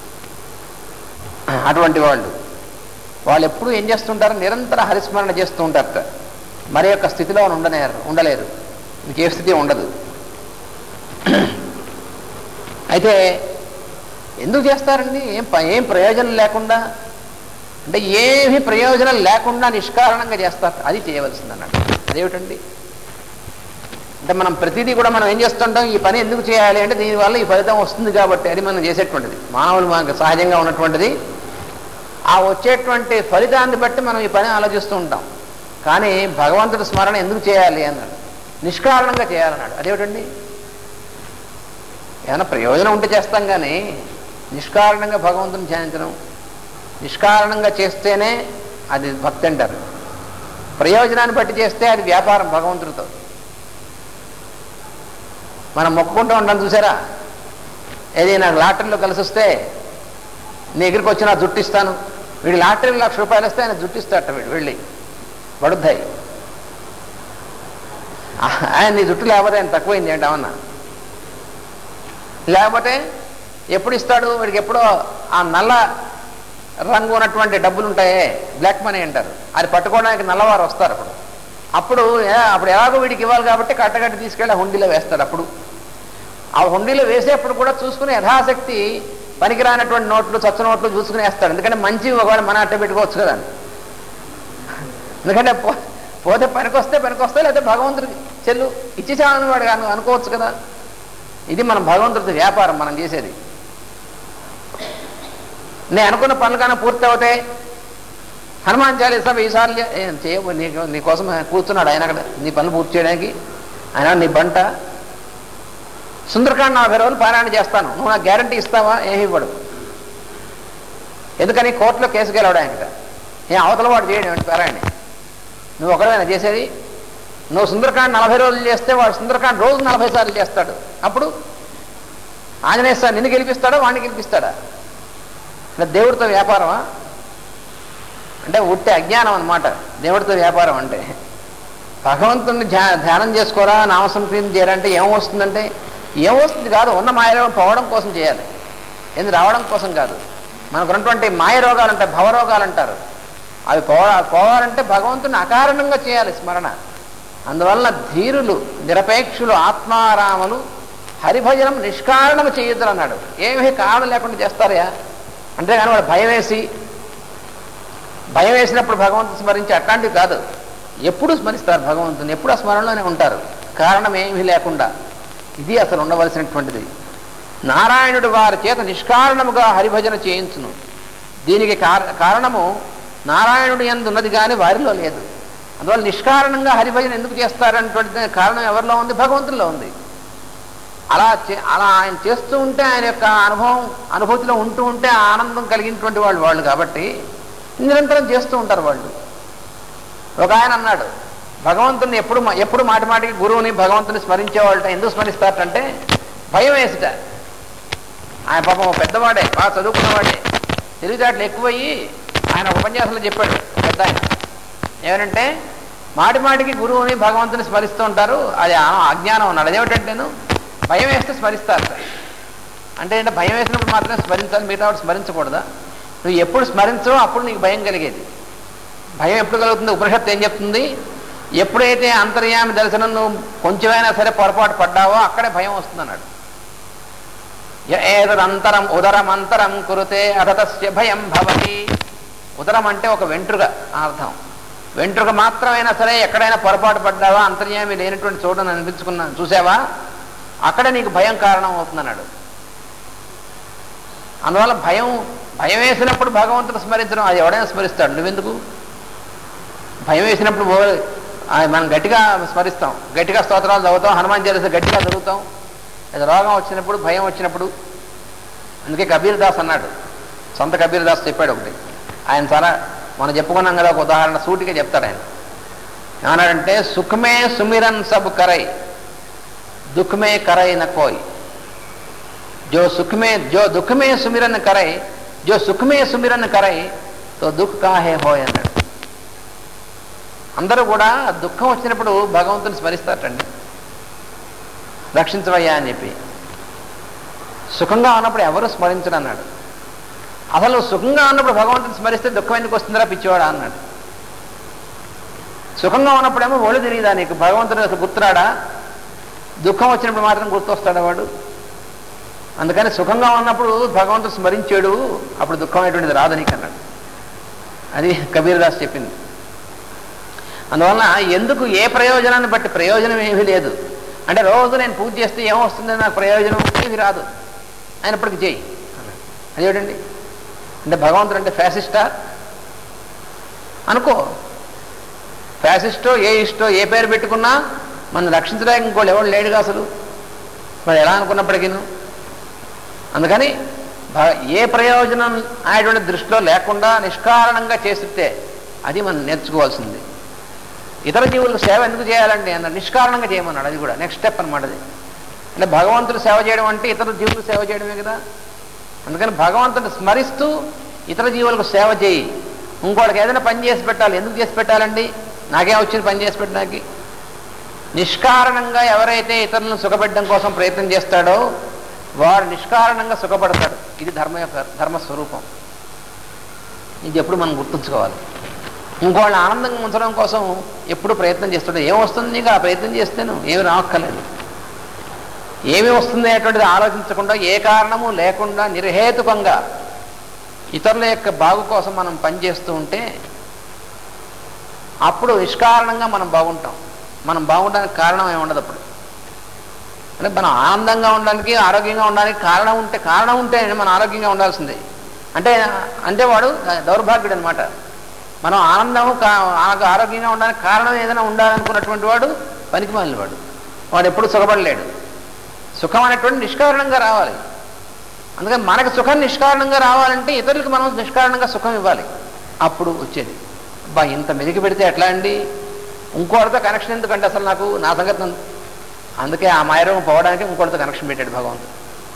అటువంటి వాళ్ళు వాళ్ళు ఎప్పుడు ఏం చేస్తుంటారు నిరంతర హరిస్మరణ చేస్తూ ఉంటారట మరి యొక్క స్థితిలో ఉండలేరు ఉండలేరు ఇంకే స్థితి ఉండదు అయితే ఎందుకు చేస్తారండి ఏం ప- ఏం ప్రయోజనం లేకుండా అంటే ఏమీ ప్రయోజనం లేకుండా నిష్కారణంగా చేస్తారు అది చేయవలసింది అన్నట్టు అదేమిటండి అంటే మనం ప్రతిదీ కూడా మనం ఏం చేస్తుంటాం ఈ పని ఎందుకు చేయాలి అంటే దీనివల్ల ఈ ఫలితం వస్తుంది కాబట్టి అది మనం చేసేటువంటిది మానవులు మనకు సహజంగా ఉన్నటువంటిది ఆ వచ్చేటువంటి ఫలితాన్ని బట్టి మనం ఈ పని ఆలోచిస్తూ ఉంటాం కానీ భగవంతుడి స్మరణ ఎందుకు చేయాలి అన్నాడు నిష్కారణంగా చేయాలన్నాడు అదేమిటండి ఏమైనా ప్రయోజనం ఉంటే చేస్తాం కానీ నిష్కారణంగా భగవంతుని ధ్యానించడం నిష్కారణంగా చేస్తేనే అది భక్తి అంటారు ప్రయోజనాన్ని బట్టి చేస్తే అది వ్యాపారం భగవంతుడితో మనం మొక్కుకుంటూ ఉంటాం చూసారా ఏది నాకు లాటరీలో కలిసి వస్తే నీ దగ్గరికి వచ్చి నా జుట్టు ఇస్తాను వీడి లాటరీలో లక్ష రూపాయలు వస్తే ఆయన జుట్టు ఇస్తాడట వీడు వెళ్ళి పడుద్దాయి ఆయన నీ జుట్టు లేకపోతే ఆయన తక్కువైంది ఏంటమన్నా లేకపోతే ఎప్పుడు ఇస్తాడు వీడికి ఎప్పుడో ఆ నల్ల రంగు ఉన్నటువంటి డబ్బులు ఉంటాయే బ్లాక్ మనీ అంటారు అది పట్టుకోవడానికి నల్లవారు వస్తారు అప్పుడు అప్పుడు ఏ- అప్పుడు ఎలాగో వీడికి ఇవ్వాలి కాబట్టి కట్టగట్టి తీసుకెళ్ళి ఆ హుండీలో వేస్తాడు అప్పుడు ఆ హుండీలో వేసేప్పుడు కూడా చూసుకుని యథాశక్తి పనికిరానటువంటి నోట్లు చచ్చ నోట్లు చూసుకుని వేస్తాడు ఎందుకంటే మంచి ఒకవేళ మన అట్ట పెట్టుకోవచ్చు కదా ఎందుకంటే పో- పోతే పనికొస్తే పనికొస్తే లేదా భగవంతుడికి చెల్లు ఇచ్చేసామని వాడు అను- అనుకోవచ్చు కదా ఇది మన భగవంతుడితో వ్యాపారం మనం చేసేది నేను అనుకున్న పనులు కానీ పూర్తి అవుతాయి హనుమాన్ చాలీసా ఈసార్లు చేయవు నీకు నీకోసం కూర్చున్నాడు ఆయన అక్కడ నీ పనులు పూర్తి చేయడానికి ఆయన నీ బంట సుందరకాండ్ నలభై రోజులు పారాయణ చేస్తాను నువ్వు నాకు గ్యారంటీ ఇస్తావా ఏమి ఇవ్వడు ఎందుకని కోర్టులో కేసు గెలవడానికి ఏ అవతల వాడు చేయడం ఏమిటి పారాయణ నువ్వు ఒకడైనా చేసేది నువ్వు సుందరకాండ్ నలభై రోజులు చేస్తే వాడు సుందరకాండ్ రోజు నలభై సార్లు చేస్తాడు అప్పుడు ఆంజనేయ స్వామి నిన్ను గెలిపిస్తాడా వాడిని గెలిపిస్తాడా అంటే దేవుడితో వ్యాపారమా అంటే ఉట్టి అజ్ఞానం అన్నమాట దేవుడితో వ్యాపారం అంటే భగవంతుని ధ్యా ధ్యానం చేసుకోరా నామసంకీర్తం చేయాలంటే ఏమొస్తుందంటే ఏమొస్తుంది కాదు ఉన్న మాయరోగం పోవడం కోసం చేయాలి ఏంది రావడం కోసం కాదు మనకు ఉన్నటువంటి మాయ రోగాలు ఉంటాయి భవరోగాలు అంటారు అవి పోవ పోవాలంటే భగవంతుని అకారణంగా చేయాలి స్మరణ అందువలన ధీరులు నిరపేక్షులు ఆత్మారాములు హరిభజనం నిష్కారణము చేయొద్దు అన్నాడు ఏమీ కారణం లేకుండా చేస్తారయా అంతేగాని వాడు భయం వేసి భయం వేసినప్పుడు భగవంతుని స్మరించి అట్లాంటివి కాదు ఎప్పుడు స్మరిస్తారు భగవంతుని ఎప్పుడు ఆ స్మరణలోనే ఉంటారు కారణం ఏమీ లేకుండా ఇది అసలు ఉండవలసినటువంటిది నారాయణుడు వారి చేత నిష్కారణముగా హరిభజన చేయించును దీనికి కార- కారణము నారాయణుడు ఎందు ఉన్నది కానీ వారిలో లేదు అందువల్ల నిష్కారణంగా హరిభజన ఎందుకు చేస్తారనేటువంటి కారణం ఎవరిలో ఉంది భగవంతుల్లో ఉంది అలా చే అలా ఆయన చేస్తూ ఉంటే ఆయన యొక్క అనుభవం అనుభూతిలో ఉంటూ ఉంటే ఆ ఆనందం కలిగినటువంటి వాళ్ళు వాళ్ళు కాబట్టి నిరంతరం చేస్తూ ఉంటారు వాళ్ళు ఒక ఆయన అన్నాడు భగవంతుని ఎప్పుడు మా- ఎప్పుడు మాటి మాటికి గురువుని భగవంతుని స్మరించేవాళ్ళట ఎందుకు స్మరిస్తారంటే భయం వేసిట ఆయన పాపం ఒక పెద్దవాడే బాగా చదువుకున్నవాడే తెలివితేటలు ఎక్కువయ్యి ఆయన ఒక ఉపన్యాసంలో చెప్పాడు పెద్ద ఆయన ఏమనంటే మాటి మాటికి గురువుని భగవంతుని స్మరిస్తూ ఉంటారు అది ఆ- అజ్ఞానం అన్నాడు అదేమిటంటేను భయం వేస్తే స్మరిస్తారు అంటే ఏంటంటే భయం వేసినప్పుడు మాత్రమే స్మరించాలి మిగతా వాడు స్మరించకూడదా నువ్వు ఎప్పుడు స్మరించవో అప్పుడు నీకు భయం కలిగేది భయం ఎప్పుడు కలుగుతుంది ఉపనిషత్తు ఏం చెప్తుంది ఎప్పుడైతే అంతర్యామి దర్శనం నువ్వు కొంచెమైనా సరే పొరపాటు పడ్డావో అక్కడే భయం వస్తుంది అన్నాడు ఏదంతరం ఉదరం అంతరం కురుతే అధతస్య భయం భవతి ఉదరం అంటే ఒక వెంట్రుక ఆ అర్థం వెంట్రుక మాత్రమైనా సరే ఎక్కడైనా పొరపాటు పడ్డావా అంతర్యామి లేనటువంటి చోటను అనిపించుకున్నా చూసావా అక్కడ నీకు భయం కారణం అవుతుందన్నాడు అందువల్ల భయం భయం వేసినప్పుడు భగవంతుడు స్మరించడం అది ఎవడైనా స్మరిస్తాడు నువ్వెందుకు భయం వేసినప్పుడు ఓ- ఆ మనం గట్టిగా స్మరిస్తాం గట్టిగా స్తోత్రాలు చదువుతాం హనుమాన్ చాలీసా గట్టిగా చదువుతాం అది రోగం వచ్చినప్పుడు భయం వచ్చినప్పుడు అందుకే కబీర్ దాస్ అన్నాడు సొంత కబీర్ దాస్ చెప్పాడు ఒకటి ఆయన చాలా మనం చెప్పుకున్నాం కదా ఒక ఉదాహరణ సూటిగా చెప్తాడు ఆయన ఏమన్నాడంటే సుఖమే సుమిరన్ సబ్ కరై దుఃఖమే కరై న కోయ్ जो सुख में जो दुख में सुमिरन करे जो सुख में सुमिरन करे तो దుఃఖ కాహే హోయ్ అన్నాడు అందరూ కూడా దుఃఖం వచ్చినప్పుడు భగవంతుని స్మరిస్తారటండి రక్షించవయ్యా అని చెప్పి సుఖంగా ఉన్నప్పుడు ఎవరు స్మరించడు అన్నాడు అసలు సుఖంగా ఉన్నప్పుడు భగవంతుని స్మరిస్తే దుఃఖం ఎందుకు వస్తుందిరా పిచ్చివాడా అన్నాడు సుఖంగా ఉన్నప్పుడేమో ఒళ్ళు తెలియదా నీకు భగవంతుడు అసలు గుర్తురాడా దుఃఖం వచ్చినప్పుడు మాత్రం గుర్తొస్తాడా వాడు అందుకని సుఖంగా ఉన్నప్పుడు భగవంతుడు స్మరించాడు అప్పుడు దుఃఖం అనేటువంటిది రాదు నీకు అన్నాడు అది కబీర్ దాస్ చెప్పింది అందువలన ఎందుకు ఏ ప్రయోజనాన్ని బట్టి ప్రయోజనం ఏమీ లేదు అంటే రోజు నేను పూజ చేస్తే ఏమొస్తుంది నాకు ప్రయోజనం ఏమీ రాదు అయినప్పటికీ చేయి అన్నాడు అదేమిటండి అంటే భగవంతుడు అంటే ఫ్యాసిస్టా అనుకో ఫ్యాసిస్టో ఏ ఇష్టో ఏ పేరు పెట్టుకున్నా మనం రక్షించడానికి ఇంకోళ్ళు ఎవరు లేడుగా అసలు మరి ఎలా అనుకున్నప్పటికీను అందుకని భ- ఏ ప్రయోజనం అనేటువంటి దృష్టిలో లేకుండా నిష్కారణంగా చేసితే అది మనం నేర్చుకోవాల్సింది ఇతర జీవులకు సేవ ఎందుకు చేయాలండి అన్న నిష్కారణంగా చేయమన్నాడు అది కూడా నెక్స్ట్ స్టెప్ అనమాట అది అంటే భగవంతుడు సేవ చేయడం అంటే ఇతర జీవులకు సేవ చేయడమే కదా అందుకని భగవంతుని స్మరిస్తూ ఇతర జీవులకు సేవ చేయి ఇంకోటికి ఏదైనా పని చేసి పెట్టాలి ఎందుకు చేసి పెట్టాలండి నాకేం వచ్చింది పని చేసి పెట్టడానికి నిష్కారణంగా ఎవరైతే ఇతరులను సుఖపెట్టడం కోసం ప్రయత్నం చేస్తాడో వాడు నిష్కారణంగా సుఖపడతాడు ఇది ధర్మ యొక్క ధర్మస్వరూపం ఇది ఎప్పుడు మనం గుర్తుంచుకోవాలి ఇంకోళ్ళని ఆనందంగా ఉంచడం కోసం ఎప్పుడు ప్రయత్నం చేస్తుంటే ఏం వస్తుంది నీకు ఆ ప్రయత్నం చేస్తేను ఏమి రావక్కర్లేదు ఏమి వస్తుంది అనేటువంటిది ఆలోచించకుండా ఏ కారణము లేకుండా నిర్హేతుకంగా ఇతరుల యొక్క బాగు కోసం మనం పనిచేస్తూ ఉంటే అప్పుడు నిష్కారణంగా మనం బాగుంటాం మనం బాగుండడానికి కారణం ఏమి ఉండదు అప్పుడు అంటే మనం ఆనందంగా ఉండడానికి ఆరోగ్యంగా ఉండడానికి కారణం ఉంటే కారణం ఉంటే మనం ఆరోగ్యంగా ఉండాల్సిందే అంటే అంటే వాడు దౌర్భాగ్యుడు అనమాట మనం ఆనందం కా- ఆ- ఆరోగ్యంగా ఉండడానికి కారణం ఏదైనా ఉండాలనుకున్నటువంటి వాడు పనికి మాలిన వాడు వాడు ఎప్పుడు సుఖపడలేడు సుఖం అనేటువంటి నిష్కారణంగా రావాలి అందుకని మనకు సుఖం నిష్కారణంగా రావాలంటే ఇతరులకు మనం నిష్కారణంగా సుఖం ఇవ్వాలి అప్పుడు వచ్చేది బా ఇంత మెదికి పెడితే ఎట్లా అండి ఇంకోటితో కనెక్షన్ ఎందుకంటే అసలు నాకు నా సంగతి నన్ను- అందుకే ఆ మాయరోగం పోవడానికి ఇంకోటితో కనెక్షన్ పెట్టాడు భగవంతుడు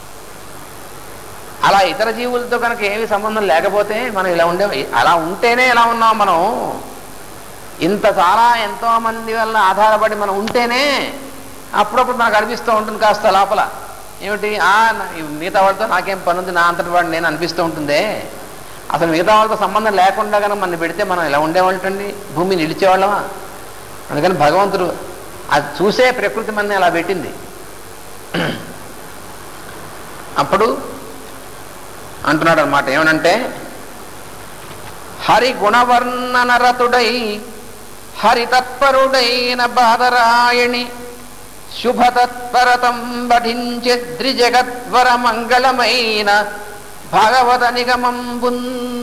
అలా ఇతర జీవులతో కనుక ఏమి సంబంధం లేకపోతే మనం ఇలా ఉండే అలా ఉంటేనే ఎలా ఉన్నాం మనం ఇంత చాలా ఎంతో మంది వల్ల ఆధారపడి మనం ఉంటేనే అప్పుడప్పుడు మనకు అనిపిస్తూ ఉంటుంది కాస్త లోపల ఏమిటి ఆ నా- ఈ మిగతా వాళ్ళతో నాకేం పని ఉంది నా అంతటి వాడు నేను అనిపిస్తూ ఉంటుందే అసలు మిగతా వాళ్ళతో సంబంధం లేకుండా కనుక మనం పెడితే మనం ఎలా ఉండేవాళ్ళండి భూమి నిలిచేవాళ్ళమా అందుకని భగవంతుడు అది చూసే ప్రకృతి మన అలా పెట్టింది అప్పుడు అంటున్నాడు అనమాట ఏమనంటే హరి గుణవర్ణన రతుడై హరి తత్పరుడైన బాదరాయణి శుభతత్పరతం పఠించే ద్రిజగద్వర మంగళమైన భాగవత నిగమంబున్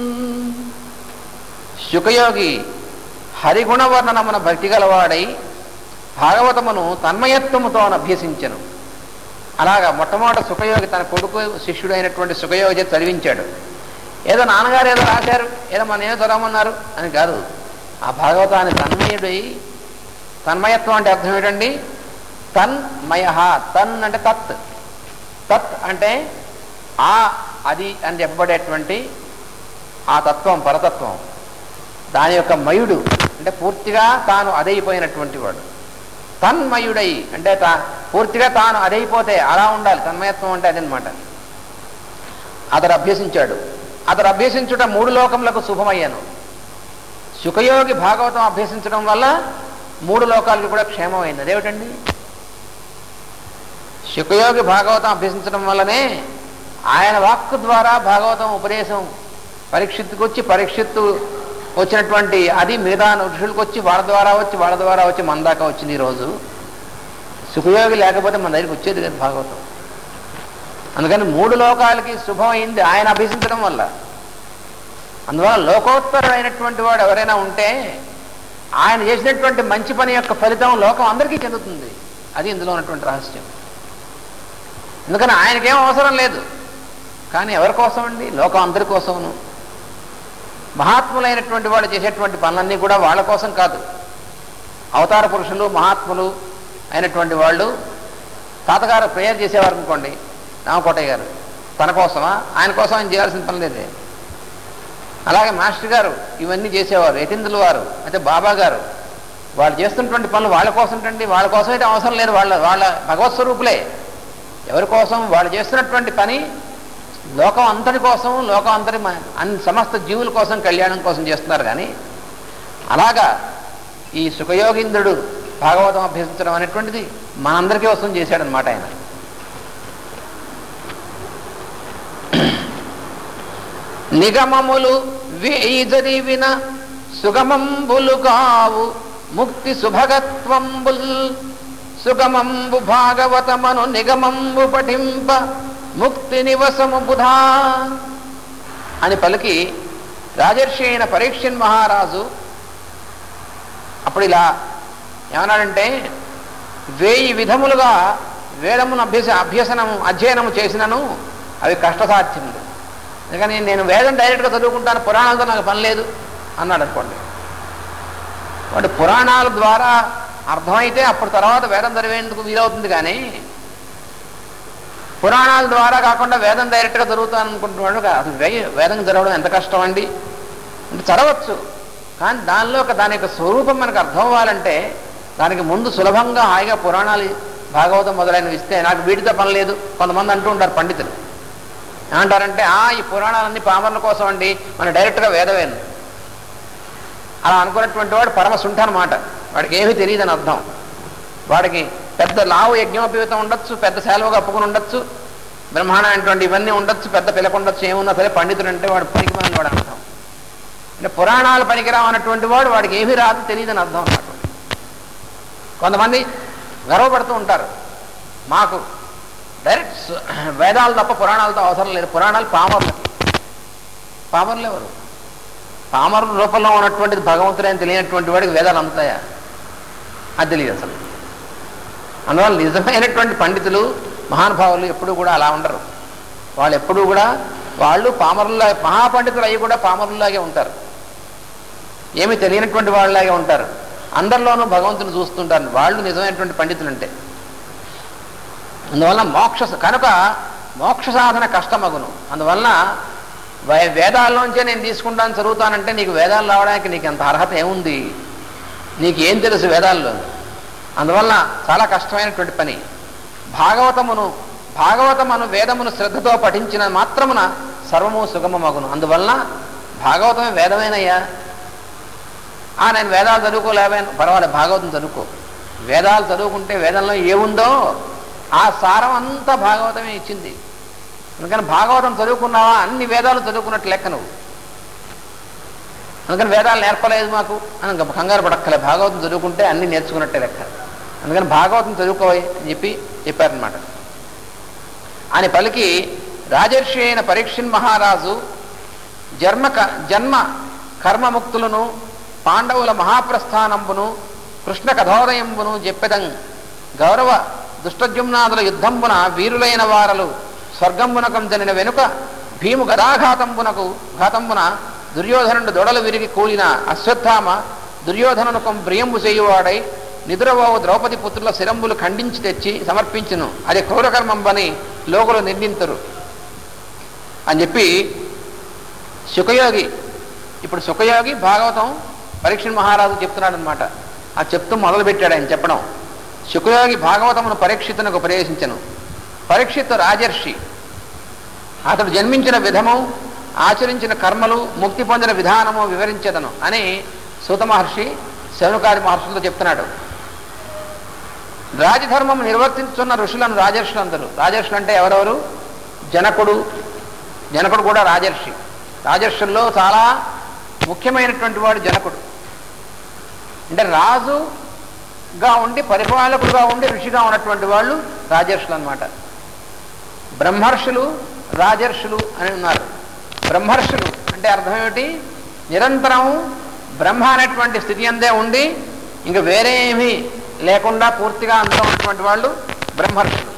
శుకయోగి హరిగుణవర్ణనమున భక్తి గలవాడై భాగవతమును తన్మయత్వముతో అభ్యసించను అలాగా మొట్టమొదట సుఖయోగి తన కొడుకు శిష్యుడైనటువంటి సుఖయోగి చేత చదివించాడు ఏదో నాన్నగారు ఏదో రాశారు ఏదో మన ఏదో చదవమన్నారు అని కాదు ఆ భాగవతాన్ని తన్మయుడై తన్మయత్వం అంటే అర్థం ఏంటండి తన్మయ తన్ అంటే తత్ తత్ అంటే ఆ అది అని చెప్పబడేటువంటి ఆ తత్వం పరతత్వం దాని యొక్క మయుడు అంటే పూర్తిగా తాను అదైపోయినటువంటి వాడు తన్మయుడై అంటే తా పూర్తిగా తాను అదైపోతే అలా ఉండాలి తన్మయత్వం అంటే అదనమాట అతడు అభ్యసించాడు అతడు అభ్యసించుట మూడు లోకములకు శుభమయ్యాను సుఖయోగి భాగవతం అభ్యసించడం వల్ల మూడు లోకాలకు కూడా క్షేమమైంది అదేమిటండి సుఖయోగి భాగవతం అభ్యసించడం వల్లనే ఆయన వాక్కు ద్వారా భాగవతం ఉపదేశం పరీక్షిత్తుకు వచ్చి పరీక్షిత్తు వచ్చినటువంటి అది మిగతా ఋషులకు వచ్చి వాళ్ళ ద్వారా వచ్చి వాళ్ళ ద్వారా వచ్చి మన దాకా వచ్చింది ఈరోజు సుఖయోగి లేకపోతే మన దగ్గరికి వచ్చేది కదా భాగవతం అందుకని మూడు లోకాలకి శుభమైంది ఆయన అభ్యసించడం వల్ల అందువల్ల లోకోత్తరుడైనటువంటి వాడు ఎవరైనా ఉంటే ఆయన చేసినటువంటి మంచి పని యొక్క ఫలితం లోకం అందరికీ చెందుతుంది అది ఇందులో ఉన్నటువంటి రహస్యం ఎందుకని ఆయనకేం అవసరం లేదు కానీ ఎవరి కోసం అండి లోకం అందరి కోసమును మహాత్ములైనటువంటి వాళ్ళు చేసేటువంటి పనులన్నీ కూడా వాళ్ళ కోసం కాదు అవతార పురుషులు మహాత్ములు అయినటువంటి వాళ్ళు తాతగారు ప్రేయర్ చేసేవారు అనుకోండి రామకోటయ్య గారు తన కోసమా ఆయన కోసం ఆయన చేయాల్సిన పని లేదే అలాగే మాస్టర్ గారు ఇవన్నీ చేసేవారు యతీంద్రుల వారు అయితే బాబా గారు వాళ్ళు చేస్తున్నటువంటి పనులు వాళ్ళ కోసం అండి వాళ్ళ కోసం అయితే అవసరం లేదు వాళ్ళ వాళ్ళ భగవత్ స్వరూపులే ఎవరి కోసం వాళ్ళు చేస్తున్నటువంటి పని లోకం అంతటి కోసం లోకం అంతటి మ- అన్ని సమస్త జీవుల కోసం కళ్యాణం కోసం చేస్తున్నారు కానీ అలాగా ఈ సుఖయోగీంద్రుడు భాగవతం అభ్యసించడం అనేటువంటిది మనందరికీ వసం చేశాడనమాట ఆయన నిగమములు వేయి జరివిన సుగమంబులు కావు ముక్తి సుభగత్వంబుల్ సుగమంబు భాగవతమను నిగమంబు పఠింప ముక్తి నివసము బుధా అని పలికి రాజర్షి అయిన పరీక్షన్ మహారాజు అప్పుడు ఇలా ఏమన్నాడంటే వేయి విధములుగా వేదమును అభ్యస అభ్యసనము అధ్యయనము చేసినను అవి కష్టసాధ్యములు అందుకని నేను వేదం డైరెక్ట్గా చదువుకుంటాను పురాణాలతో నాకు పని లేదు అన్నాడు అనుకోండి వాడు పురాణాల ద్వారా అర్థమైతే అప్పుడు తర్వాత వేదం చదివేందుకు వీలవుతుంది కానీ పురాణాల ద్వారా కాకుండా వేదం డైరెక్ట్గా చదువుతాను అనుకుంటున్నాడు కా- అసలు వే- వేదం చదవడం ఎంత కష్టం అండి అంటే చదవచ్చు కానీ దానిలో ఒక దాని యొక్క స్వరూపం మనకు అర్థం అవ్వాలంటే దానికి ముందు సులభంగా హాయిగా పురాణాలు భాగవతం మొదలైనవి ఇస్తే నాకు వీటితో పని లేదు కొంతమంది అంటూ ఉంటారు పండితులు ఏమంటారంటే ఆ ఈ పురాణాలన్నీ పామర్ల కోసం అండి మన డైరెక్ట్గా వేదవేను అలా అనుకున్నటువంటి వాడు పరమ సుంఠ అనమాట వాడికి ఏమీ తెలియదని అర్థం వాడికి పెద్ద లావు యజ్ఞోపేతం ఉండొచ్చు పెద్ద సేలవ కప్పుకుని ఉండొచ్చు బ్రహ్మాండం అనేటువంటి ఇవన్నీ ఉండొచ్చు పెద్ద పిలక ఉండొచ్చు ఏమున్నా సరే పండితుడు అంటే వాడు పనికిమాలిన వాడు అర్థం అంటే పురాణాలు పనికిరావు అన్నటువంటి వాడు వాడికి ఏమీ రాదు తెలియదని అర్థం అన్నమాట కొంతమంది గర్వపడుతూ ఉంటారు మాకు డైరెక్ట్ సు- వేదాలు తప్ప పురాణాలతో అవసరం లేదు పురాణాలు పామరులకి పామరులు ఎవరు పామరుల రూపంలో ఉన్నటువంటిది భగవంతుడు అని తెలియనటువంటి వాడికి వేదాలు అందుతాయా అది తెలియదు అసలు అందువల్ల నిజమైనటువంటి పండితులు మహానుభావులు ఎప్పుడూ కూడా అలా ఉండరు వాళ్ళు ఎప్పుడూ కూడా వాళ్ళు పామరుల్లా మహాపండితులు అయ్యి కూడా పామరుల్లాగే ఉంటారు ఏమీ తెలియనటువంటి వాళ్ళలాగే ఉంటారు అందరిలోనూ భగవంతుని చూస్తుంటారు వాళ్ళు నిజమైనటువంటి పండితులు అంటే అందువల్ల మోక్ష కనుక మోక్ష సాధన కష్టమగును అందువలన వే- వేదాల్లోంచే నేను తీసుకుంటాను చదువుతానంటే నీకు వేదాలు రావడానికి నీకు అంత అర్హత ఏముంది నీకు ఏం తెలుసు వేదాల్లో అందువలన చాలా కష్టమైనటువంటి పని భాగవతమును భాగవతమును వేదమును శ్రద్ధతో పఠించిన మాత్రమున సర్వము సుగమమగును అందువలన భాగవతమే వేదమేనయ్యా ఆ నేను వేదాలు చదువుకోలేవని పర్వాలేదు భాగవతం చదువుకో వేదాలు చదువుకుంటే వేదంలో ఏముందో ఆ సారం అంతా భాగవతమే ఇచ్చింది అందుకని భాగవతం చదువుకున్నావా అన్ని వేదాలు చదువుకున్నట్టు లెక్క నువ్వు అందుకని వేదాలు నేర్పలేదు మాకు అని ఇంకా కంగారు పడక్కలే భాగవతం చదువుకుంటే అన్ని నేర్చుకున్నట్టే లెక్క అందుకని భాగవతం చదువుకోవాలి అని చెప్పి చెప్పారనమాట అని పలికి రాజర్షి అయిన పరీక్షిన్ మహారాజు జన్మ క- జన్మ కర్మముక్తులను పాండవుల మహాప్రస్థానంబును కృష్ణ కథోదయంబును చెప్పెదం గౌరవ దుష్టజుమ్నాదుల యుద్ధంబున వీరులైన వారలు స్వర్గంబునకం జనిన వెనుక భీము గదాఘాతంబునకు ఘాతంబున దుర్యోధనుడు దొడలు విరిగి కూలిన అశ్వత్థామ దుర్యోధనునకం ప్రియంబు చేయువాడై నిద్రవావు ద్రౌపది పుత్రుల శిరంబులు ఖండించి తెచ్చి సమర్పించును అది క్రూరకర్మంబని లోకులు నిందింతురు అని చెప్పి సుఖయోగి ఇప్పుడు సుఖయోగి భాగవతం పరీక్ష మహారాజు చెప్తున్నాడు అనమాట ఆ చెప్తూ మొదలుపెట్టాడు ఆయన చెప్పడం శుక్రయోగి భాగవతమును పరీక్షితునకు ఉపదేశించను పరీక్షిత్ రాజర్షి అతడు జన్మించిన విధము ఆచరించిన కర్మలు ముక్తి పొందిన విధానము వివరించదను అని సూత మహర్షి శౌనకాది మహర్షులతో చెప్తున్నాడు రాజధర్మం నిర్వర్తించున్న ఋషులను రాజర్షులు అందరు రాజర్షులు అంటే ఎవరెవరు జనకుడు జనకుడు కూడా రాజర్షి రాజర్షుల్లో చాలా ముఖ్యమైనటువంటి వాడు జనకుడు అంటే రాజుగా ఉండి పరిపాలకుడుగా ఉండి ఋషిగా ఉన్నటువంటి వాళ్ళు రాజర్షులు అన్నమాట బ్రహ్మర్షులు రాజర్షులు అని ఉన్నారు బ్రహ్మర్షులు అంటే అర్థం ఏమిటి నిరంతరం బ్రహ్మ అనేటువంటి స్థితి అందే ఉండి ఇంకా వేరే ఏమీ లేకుండా పూర్తిగా అందులో ఉన్నటువంటి వాళ్ళు బ్రహ్మర్షులు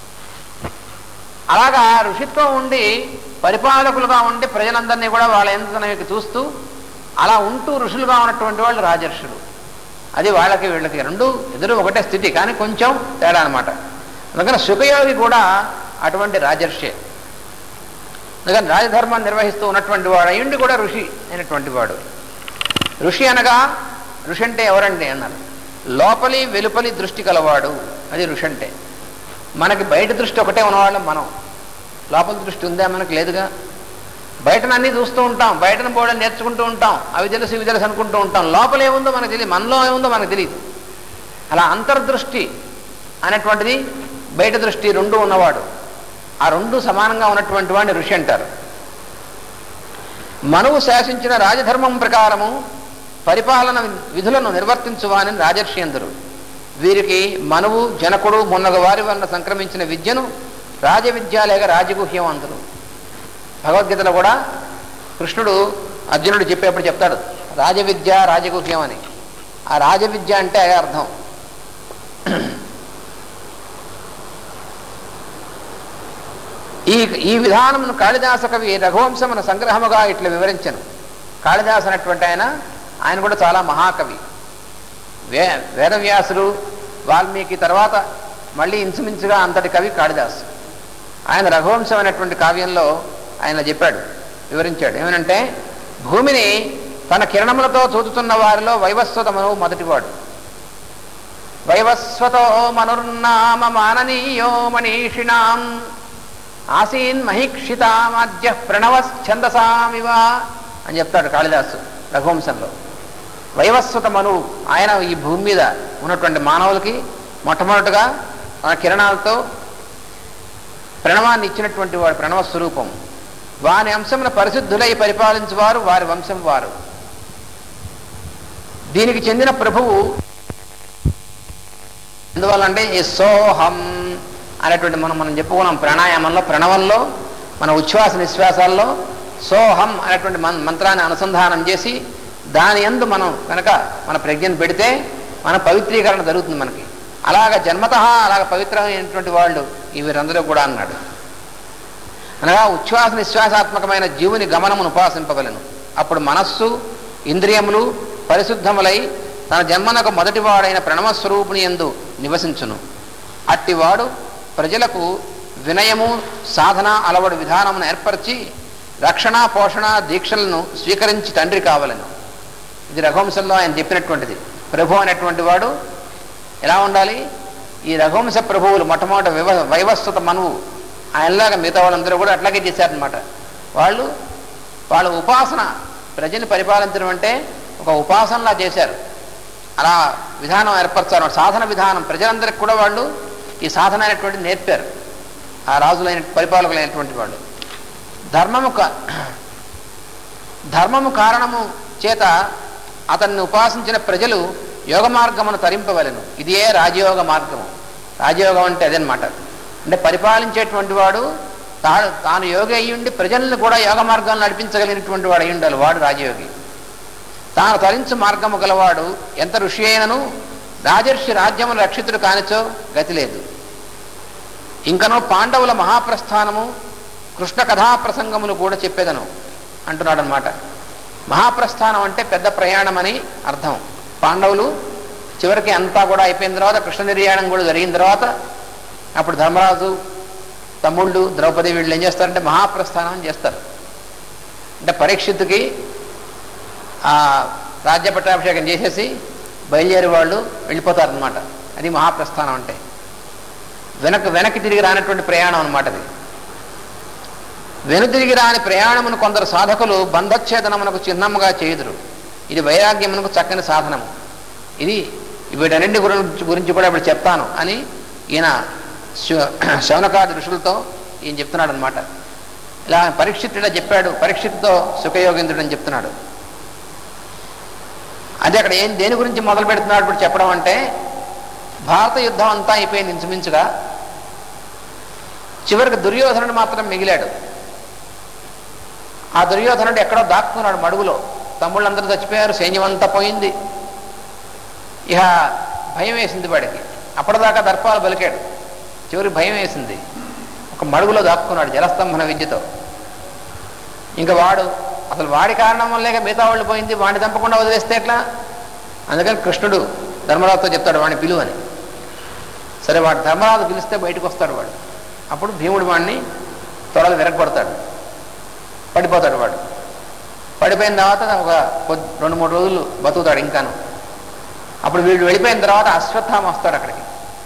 అలాగా ఋషిత్వం ఉండి పరిపాలకులుగా ఉండి ప్రజలందరినీ కూడా వాళ్ళ ఎందుకు చూస్తూ అలా ఉంటూ ఋషులుగా ఉన్నటువంటి వాళ్ళు రాజర్షులు అది వాళ్ళకి వీళ్ళకి రెండు ఎదురు ఒకటే స్థితి కానీ కొంచెం తేడా అనమాట అందుకని సుఖయోగి కూడా అటువంటి రాజర్షే అందుకని రాజధర్మాన్ని నిర్వహిస్తూ ఉన్నటువంటి వాడు అయ్యుండి కూడా ఋషి అయినటువంటి వాడు ఋషి అనగా ఋషి అంటే ఎవరండి అన్నారు లోపలి వెలుపలి దృష్టి కలవాడు అది ఋషి అంటే మనకి బయట దృష్టి ఒకటే ఉన్నవాళ్ళం మనం లోపల దృష్టి ఉందా మనకు లేదుగా బయటనన్నీ చూస్తూ ఉంటాం బయటను పోవడం నేర్చుకుంటూ ఉంటాం అవి తెలుసు ఇవి తెలుసు అనుకుంటూ ఉంటాం లోపల ఏముందో మనకు తెలియదు మనలో ఏముందో మనకు తెలియదు అలా అంతర్దృష్టి అనేటువంటిది బయట దృష్టి రెండు ఉన్నవాడు ఆ రెండు సమానంగా ఉన్నటువంటి వాడిని ఋషి అంటారు మనువు శాసించిన రాజధర్మం ప్రకారము పరిపాలన విధులను నిర్వర్తించువాని రాజర్షి అందరు వీరికి మనువు జనకుడు మొన్నగ వారి వలన సంక్రమించిన విద్యను రాజవిద్య లేక రాజగుహ్యం అందరు భగవద్గీతలో కూడా కృష్ణుడు అర్జునుడు చెప్పేప్పుడు చెప్తాడు రాజవిద్య రాజగుహ్యం అని ఆ రాజవిద్య అంటే అదే అర్థం ఈ ఈ విధానమును కాళిదాస కవి రఘువంశమున సంగ్రహముగా ఇట్లా వివరించను కాళిదాస్ అనేటువంటి ఆయన ఆయన కూడా చాలా మహాకవి వే వేదవ్యాసుడు వాల్మీకి తర్వాత మళ్ళీ ఇంచుమించుగా అంతటి కవి కాళిదాస్ ఆయన రఘువంశం అనేటువంటి కావ్యంలో ఆయన చెప్పాడు వివరించాడు ఏమనంటే భూమిని తన కిరణములతో చూచుతున్న వారిలో వైవస్వతమను మొదటివాడు వైవస్వతో మనుర్నామ మాననీయో మనీషిణాం ఆసీన్ మహిక్షితామాద్య ప్రణవశ్చందసామివ అని చెప్తాడు కాళిదాసు రఘువంశంలో వైవస్వత మనువు ఆయన ఈ భూమి మీద ఉన్నటువంటి మానవులకి మొట్టమొదటిగా తన కిరణాలతో ప్రణవాన్ని ఇచ్చినటువంటి వాడు ప్రణవ స్వరూపం వాని అంశమున పరిశుద్ధులై పరిపాలించువారు వారి వంశం వారు దీనికి చెందిన ప్రభువు ఎందువల్లంటే ఈ సోహం అనేటువంటి మనం మనం చెప్పుకున్నాం ప్రాణాయామంలో ప్రణవంలో మన ఉచ్ఛ్వాస నిశ్వాసాల్లో సోహం అనేటువంటి మం- మంత్రాన్ని అనుసంధానం చేసి దాని ఎందు మనం కనుక మన ప్రజ్ఞను పెడితే మన పవిత్రీకరణ జరుగుతుంది మనకి అలాగ జన్మత అలాగ పవిత్రమైనటువంటి వాళ్ళు ఈ వీరందరూ కూడా అన్నాడు అనగా ఉచ్ఛ్వాస నిశ్వాసాత్మకమైన జీవుని గమనమును ఉపాసింపగలను అప్పుడు మనస్సు ఇంద్రియములు పరిశుద్ధములై తన జన్మనకు మొదటివాడైన ప్రణవస్వరూపుని ఎందు నివసించును అట్టివాడు ప్రజలకు వినయము సాధన అలవడు విధానమును ఏర్పరిచి రక్షణ పోషణ దీక్షలను స్వీకరించి తండ్రి కావలను ఇది రఘువంశంలో ఆయన చెప్పినటువంటిది ప్రభు అనేటువంటి వాడు ఎలా ఉండాలి ఈ రఘువంశ ప్రభువులు మొట్టమొదటి వివ వైవస్వత మనువు ఆయనలాగా మిగతా వాళ్ళందరూ కూడా అట్లాగే చేశారనమాట వాళ్ళు వాళ్ళ ఉపాసన ప్రజని పరిపాలించడం అంటే ఒక ఉపాసనలా చేశారు అలా విధానం ఏర్పరచారు సాధన విధానం ప్రజలందరికీ కూడా వాళ్ళు ఈ సాధన అనేటువంటి నేర్పారు ఆ రాజులైన పరిపాలకులైనటువంటి వాళ్ళు ధర్మము క- ధర్మము కారణము చేత అతన్ని ఉపాసించిన ప్రజలు యోగ మార్గమును తరింపవలను ఇదే రాజయోగ మార్గము రాజయోగం అంటే అదనమాట అంటే పరిపాలించేటువంటి వాడు తాను తాను యోగి అయ్యి ఉండి ప్రజలను కూడా యోగ మార్గాన్ని నడిపించగలిగినటువంటి వాడు అయి ఉండాలి వాడు రాజయోగి తాను తరించు మార్గము గలవాడు ఎంత ఋషి అయినను రాజర్షి రాజ్యమును రక్షితుడు కానిచో గతి లేదు ఇంకనో పాండవుల మహాప్రస్థానము కృష్ణ కథా ప్రసంగములు కూడా చెప్పేదను అంటున్నాడు అనమాట మహాప్రస్థానం అంటే పెద్ద ప్రయాణం అని అర్థం పాండవులు చివరికి అంతా కూడా అయిపోయిన తర్వాత కృష్ణ నిర్యాణం కూడా జరిగిన తర్వాత అప్పుడు ధర్మరాజు తమ్ముళ్ళు ద్రౌపది వీళ్ళు ఏం చేస్తారంటే మహాప్రస్థానం చేస్తారు అంటే పరీక్షిత్తుకి ఆ రాజ్య పట్టాభిషేకం చేసేసి బయలుదేరి వాళ్ళు వెళ్ళిపోతారనమాట అది మహాప్రస్థానం అంటే వెనక వెనక్కి తిరిగి రానటువంటి ప్రయాణం అనమాట అది వెనుతిరిగి రాని ప్రయాణమును కొందరు సాధకులు బంధచ్ఛేదనమునకు చిహ్నముగా చేయుదురు ఇది వైరాగ్యమునకు చక్కని సాధనము ఇది వీటన్నింటి గురించి గురించి కూడా ఇప్పుడు చెప్తాను అని ఈయన శ- శౌనకాది ఋషులతో ఈయన చెప్తున్నాడు అనమాట ఇలా పరీక్షితుడా చెప్పాడు పరీక్షిత్తుతో సుఖయోగేంద్రుడు అని చెప్తున్నాడు అదే అక్కడ ఏం దేని గురించి మొదలు పెడుతున్నాడు ఇప్పుడు చెప్పడం అంటే భారత యుద్ధం అంతా అయిపోయింది ఇంచుమించుగా చివరికి దుర్యోధనుడు మాత్రం మిగిలాడు ఆ దుర్యోధనుడు ఎక్కడో దాక్కున్నాడు మడుగులో తమ్ముళ్ళందరూ చచ్చిపోయారు సైన్యం అంతా పోయింది ఇక భయం వేసింది వాడికి అప్పటిదాకా దర్పాలు బలికాడు చివరికి భయం వేసింది ఒక మడుగులో దాక్కున్నాడు జలస్తంభన విద్యతో ఇంకా వాడు అసలు వాడి కారణం వల్లే మిగతా వాళ్ళు పోయింది వాడిని చంపకుండా వదిలేస్తే ఎట్లా అందుకని కృష్ణుడు ధర్మరాజుతో చెప్తాడు వాడిని పిలువని సరే వాడు ధర్మరాజు పిలిస్తే బయటకు వస్తాడు వాడు అప్పుడు భీముడు వాడిని త్వరగా విరగొడతాడు పడిపోతాడు వాడు పడిపోయిన తర్వాత ఒక కొద్ది రెండు మూడు రోజులు బతుకుతాడు ఇంకాను అప్పుడు వీడు వెళ్ళిపోయిన తర్వాత అశ్వత్థామ వస్తాడు అక్కడికి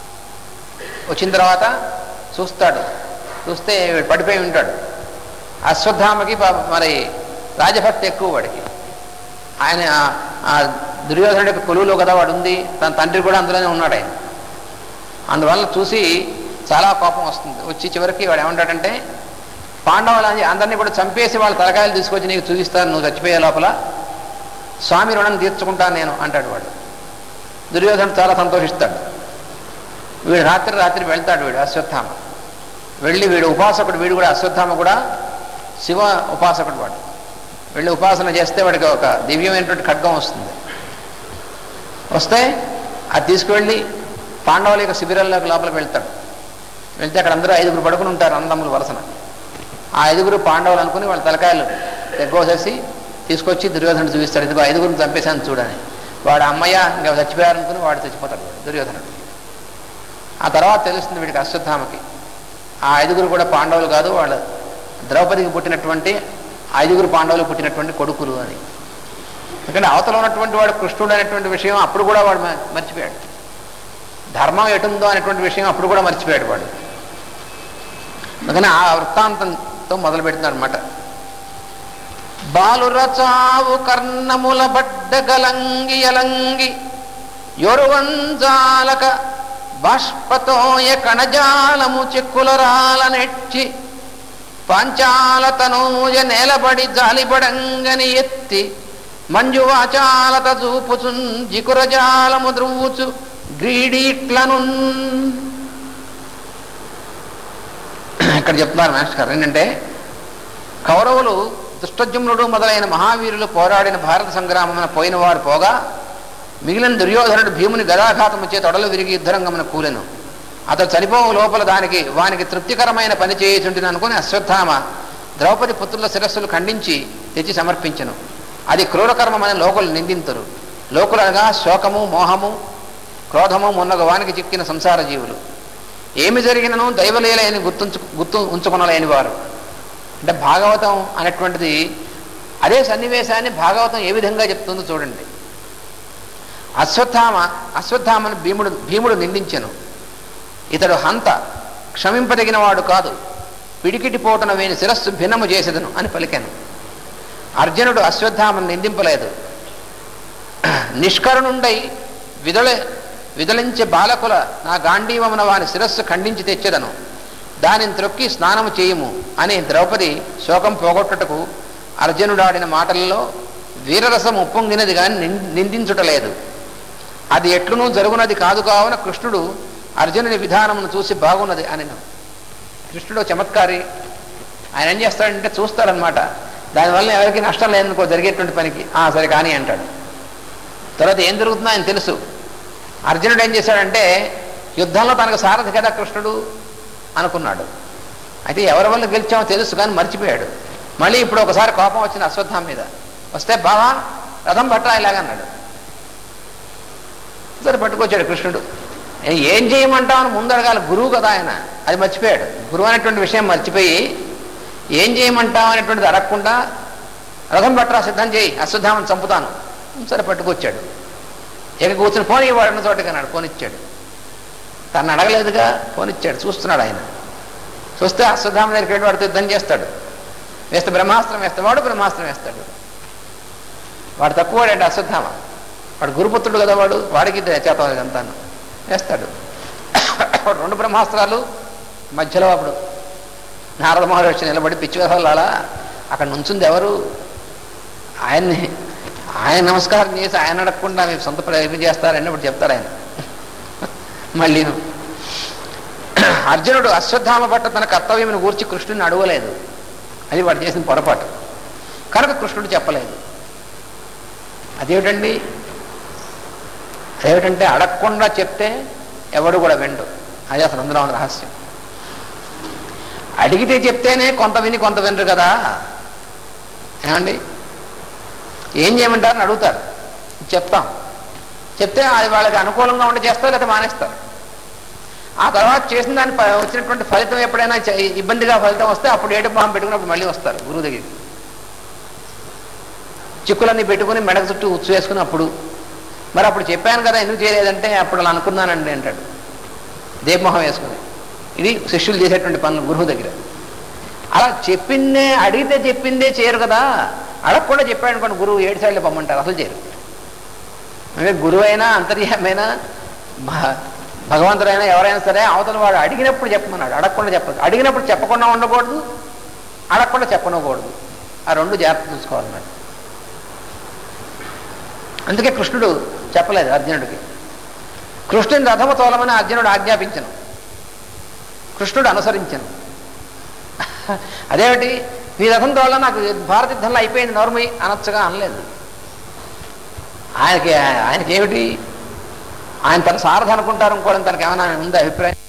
వచ్చిన తర్వాత చూస్తాడు చూస్తే వీడు పడిపోయి ఉంటాడు అశ్వత్థామకి పాపం మరి రాజభక్తి ఎక్కువ వాడికి ఆయన ఆ- ఆ దుర్యోధనుడి యొక్క కొలువులో కదా వాడు ఉంది తన తండ్రి కూడా అందులోనే ఉన్నాడు ఆయన అందువల్ల చూసి చాలా కోపం వస్తుంది వచ్చి చివరికి వాడు ఏమంటాడంటే పాండవులని అందరినీ కూడా చంపేసి వాళ్ళ తలకాయలు తీసుకొచ్చి నీకు చూపిస్తాను నువ్వు చచ్చిపోయే లోపల స్వామి రుణం తీర్చుకుంటాను నేను అంటాడు వాడు దుర్యోధనుడు చాలా సంతోషిస్తాడు వీడు రాత్రి రాత్రి వెళ్తాడు వీడు అశ్వత్థామ వెళ్ళి వీడు ఉపాసకుడు వీడు కూడా అశ్వత్థామ కూడా శివ ఉపాసకుడు వాడు వెళ్ళి ఉపాసన చేస్తే వాడికి ఒక దివ్యమైనటువంటి ఖడ్గం వస్తుంది వస్తే అది తీసుకువెళ్ళి పాండవుల యొక్క శిబిరంలోకి లోపలికి వెళ్తాడు వెళ్తే అక్కడ అందరూ ఐదుగురు పడుకుని ఉంటారు అన్నదమ్ములు వలసన ఆ ఐదుగురు పాండవులు అనుకుని వాళ్ళ తలకాయలు తెగ్గోసేసి తీసుకొచ్చి దుర్యోధనుడు చూపిస్తాడు ఇదిగో ఐదుగురిని చంపేశాను చూడని వాడు అమ్మయ్య ఇంకా చచ్చిపోయారనుకుని వాడు చచ్చిపోతాడు వాడు, దుర్యోధనుడు ఆ తర్వాత తెలుస్తుంది వీడికి అశ్వత్థామకి ఆ ఐదుగురు కూడా పాండవులు కాదు వాళ్ళు ద్రౌపదికి పుట్టినటువంటి ఐదుగురు పాండవులు పుట్టినటువంటి కొడుకులు అని ఎందుకంటే అవతల ఉన్నటువంటి వాడు కృష్ణుడు అనేటువంటి విషయం అప్పుడు కూడా వాడు మ- మర్చిపోయాడు ధర్మం ఎటుందో అనేటువంటి విషయం అప్పుడు కూడా మర్చిపోయాడు వాడు అందుకని ఆ వృత్తాంతంతో మొదలు పెడుతున్నాడు అనమాట బాలురచావు కర్ణముల బడ్డగలంగి ఎలంగి యొరువంజాలక బాష్పతోయ కణజాలము చెక్కులరాల నెచ్చి పాంచాల తనూజ నేలబడి జాలిబడంగని ఎత్తి మంజువాచాలత చూపుచున్ జికురజాలము ద్రువుచు గ్రీడీట్లను ఇక్కడ చెప్తున్నారు మాస్టర్ గారు ఏంటంటే కౌరవులు దుష్టజుమ్నుడు మొదలైన మహావీరులు పోరాడిన భారత సంగ్రామమున పోయిన వారు పోగా మిగిలిన దుర్యోధనుడు భీముని గదాఘాతము చేత తొడలు విరిగి యుద్ధరంగమున కూలెను అతడు చనిపోవు లోపల దానికి వానికి తృప్తికరమైన పని చేయుచుంటిని అనుకుని అశ్వత్థామ ద్రౌపది పుత్రుల శిరస్సులు ఖండించి తెచ్చి సమర్పించను అది క్రూరకర్మమని లోకులు నిందింతురు లోకులనగా శోకము మోహము క్రోధము మున్నగ వానికి చిక్కిన సంసార జీవులు ఏమి జరిగినను దైవలీలని గుర్తుంచు గుర్తు ఉంచుకొనలేని వారు అంటే భాగవతం అనేటువంటిది అదే సన్నివేశాన్ని భాగవతం ఏ విధంగా చెప్తుందో చూడండి అశ్వత్థామ అశ్వత్థామను భీముడు భీముడు నిందించెను ఇతడు హంత క్షమింపదగిన వాడు కాదు పిడికిటి పోటున వేని శిరస్సు భిన్నము చేసేదను అని పలికాను అర్జునుడు అశ్వత్థామను నిందింపలేదు నిష్కరుణుండై విదల విదలించే బాలకుల నా గాంధీవమున వాని శిరస్సు ఖండించి తెచ్చెదను దానిని త్రొక్కి స్నానము చేయుము అని ద్రౌపది శోకం పోగొట్టుటకు అర్జునుడాడిన మాటలలో వీరరసం ఉప్పొంగినది కానీ నిందించుటలేదు అది ఎట్లునూ జరుగునది కాదు కావున కృష్ణుడు అర్జునుని విధానమును చూసి బాగున్నది అని కృష్ణుడు చమత్కారి ఆయన ఏం చేస్తాడంటే చూస్తాడనమాట దానివల్ల ఎవరికి నష్టం లేదనుకో జరిగేటువంటి పనికి "ఆ, సరే కానీ అంటాడు తర్వాత ఏం జరుగుతుందో ఆయన తెలుసు అర్జునుడు ఏం చేశాడంటే యుద్ధంలో తనకు సారథి కదా కృష్ణుడు అనుకున్నాడు అయితే ఎవరి వల్ల గెలిచామో తెలుసు కానీ మర్చిపోయాడు మళ్ళీ ఇప్పుడు ఒకసారి కోపం వచ్చింది అశ్వత్థామ మీద వస్తే బావా రథం పట్టరా ఇలాగన్నాడు సరే పట్టుకొచ్చాడు కృష్ణుడు "ఏ- ఏం చేయమంటావు అని ముందు అడగాలి గురువు కదా ఆయన అది మర్చిపోయాడు గురువు అనేటువంటి విషయం మర్చిపోయి ఏం చేయమంటావు అనేటువంటిది అడగకుండా రథం పట్టరా సిద్ధం చేయి అశ్వత్థామని చంపుతాను సరే పట్టుకొచ్చాడు ఇక కూర్చుని ఫోన్ ఇవ్వడన్న చోటకి అన్నాడు ఫోన్ ఇచ్చాడు తను అడగలేదుగా ఫోన్ ఇచ్చాడు చూస్తున్నాడు ఆయన చూస్తే అశ్వత్థామ దగ్గరికి వెళ్ళి వాడితో యుద్ధం చేస్తాడు వేస్తే బ్రహ్మాస్త్రం వేస్తే వాడు బ్రహ్మాస్త్రం వేస్తాడు వాడు తక్కువ వాడండి అశ్వత్థామ వాడు గురుపుత్రుడు కదా వాడు వాడికి చేత ఇదంతాను వేస్తాడు వాడు రెండు బ్రహ్మాస్త్రాలు మధ్యలో అప్పుడు నారద మహర్షి నిలబడి పిచ్చి అలా అక్కడ నుంచుంది ఎవరు ఆయన్ని ఆయన నమస్కారం చేసి ఆయన అడగకుండా మీరు సొంత ప్రయత్నం చేస్తారని ఇప్పుడు చెప్తారు ఆయన మళ్ళీ అర్జునుడు అశ్వత్థామ పట్ల తన కర్తవ్యమును గూర్చి కృష్ణుని అడగలేదు అది వాడు చేసిన పొరపాటు కనుక కృష్ణుడు చెప్పలేదు అదేమిటండి అదేమిటంటే అడగకుండా చెప్తే ఎవడు కూడా వెండు అది అసలు అందులో ఉన్న రహస్యం అడిగితే చెప్తేనే కొంత విని కొంత వినరు కదా ఏమండి ఏం చేయమంటారని అడుగుతారు చెప్తాం చెప్తే అది వాళ్ళకి అనుకూలంగా ఉండి చేస్తారు లేదా మానేస్తారు ఆ తర్వాత చేసిన దాని ప- వచ్చినటువంటి ఫలితం ఎప్పుడైనా చ- ఇబ్బందిగా ఫలితం వస్తే అప్పుడు ఏడు బాంబు పెట్టుకున్నప్పుడు మళ్ళీ వస్తారు గురువు దగ్గరికి చిక్కులన్నీ పెట్టుకుని మెడకు చుట్టూ ఉచ్చు వేసుకుని అప్పుడు మరి అప్పుడు చెప్పాను కదా ఎందుకు చేయలేదంటే అప్పుడు అలా అనుకున్నానండి అంటాడు దేవమోహం వేసుకుని ఇది శిష్యులు చేసేటువంటి పనులు గురువు దగ్గర అలా చెప్పిందే అడిగితే చెప్పిందే చేయరు కదా అడగకుండా చెప్పాడు అనుకోండి గురువు ఏడు సైడ్లు పొమ్మంటారు అసలు చేయరు అంటే గురువు అయినా అంతర్యామైనా భ- భగవంతుడైనా ఎవరైనా సరే అవతల వాడు అడిగినప్పుడు చెప్పమన్నాడు అడగకుండా చెప్పదు అడిగినప్పుడు చెప్పకుండా ఉండకూడదు అడగకుండా చెప్పనకూడదు ఆ రెండు జాగ్రత్త చూసుకోవాలన్నాడు అందుకే కృష్ణుడు చెప్పలేదు అర్జునుడికి కృష్ణుని రథము తోలమని అర్జునుడు ఆజ్ఞాపించను కృష్ణుడు అనుసరించను అదేమిటి నీ రథం తోల నాకు భారత యుద్ధంలో అయిపోయింది నోర్మి అనొచ్చుగా అనలేదు ఆయనకి ఆయనకి ఏమిటి ఆయన తన సారథి అనుకుంటారు అనుకోవడం తనకి ఏమైనా ఉందా అభిప్రాయం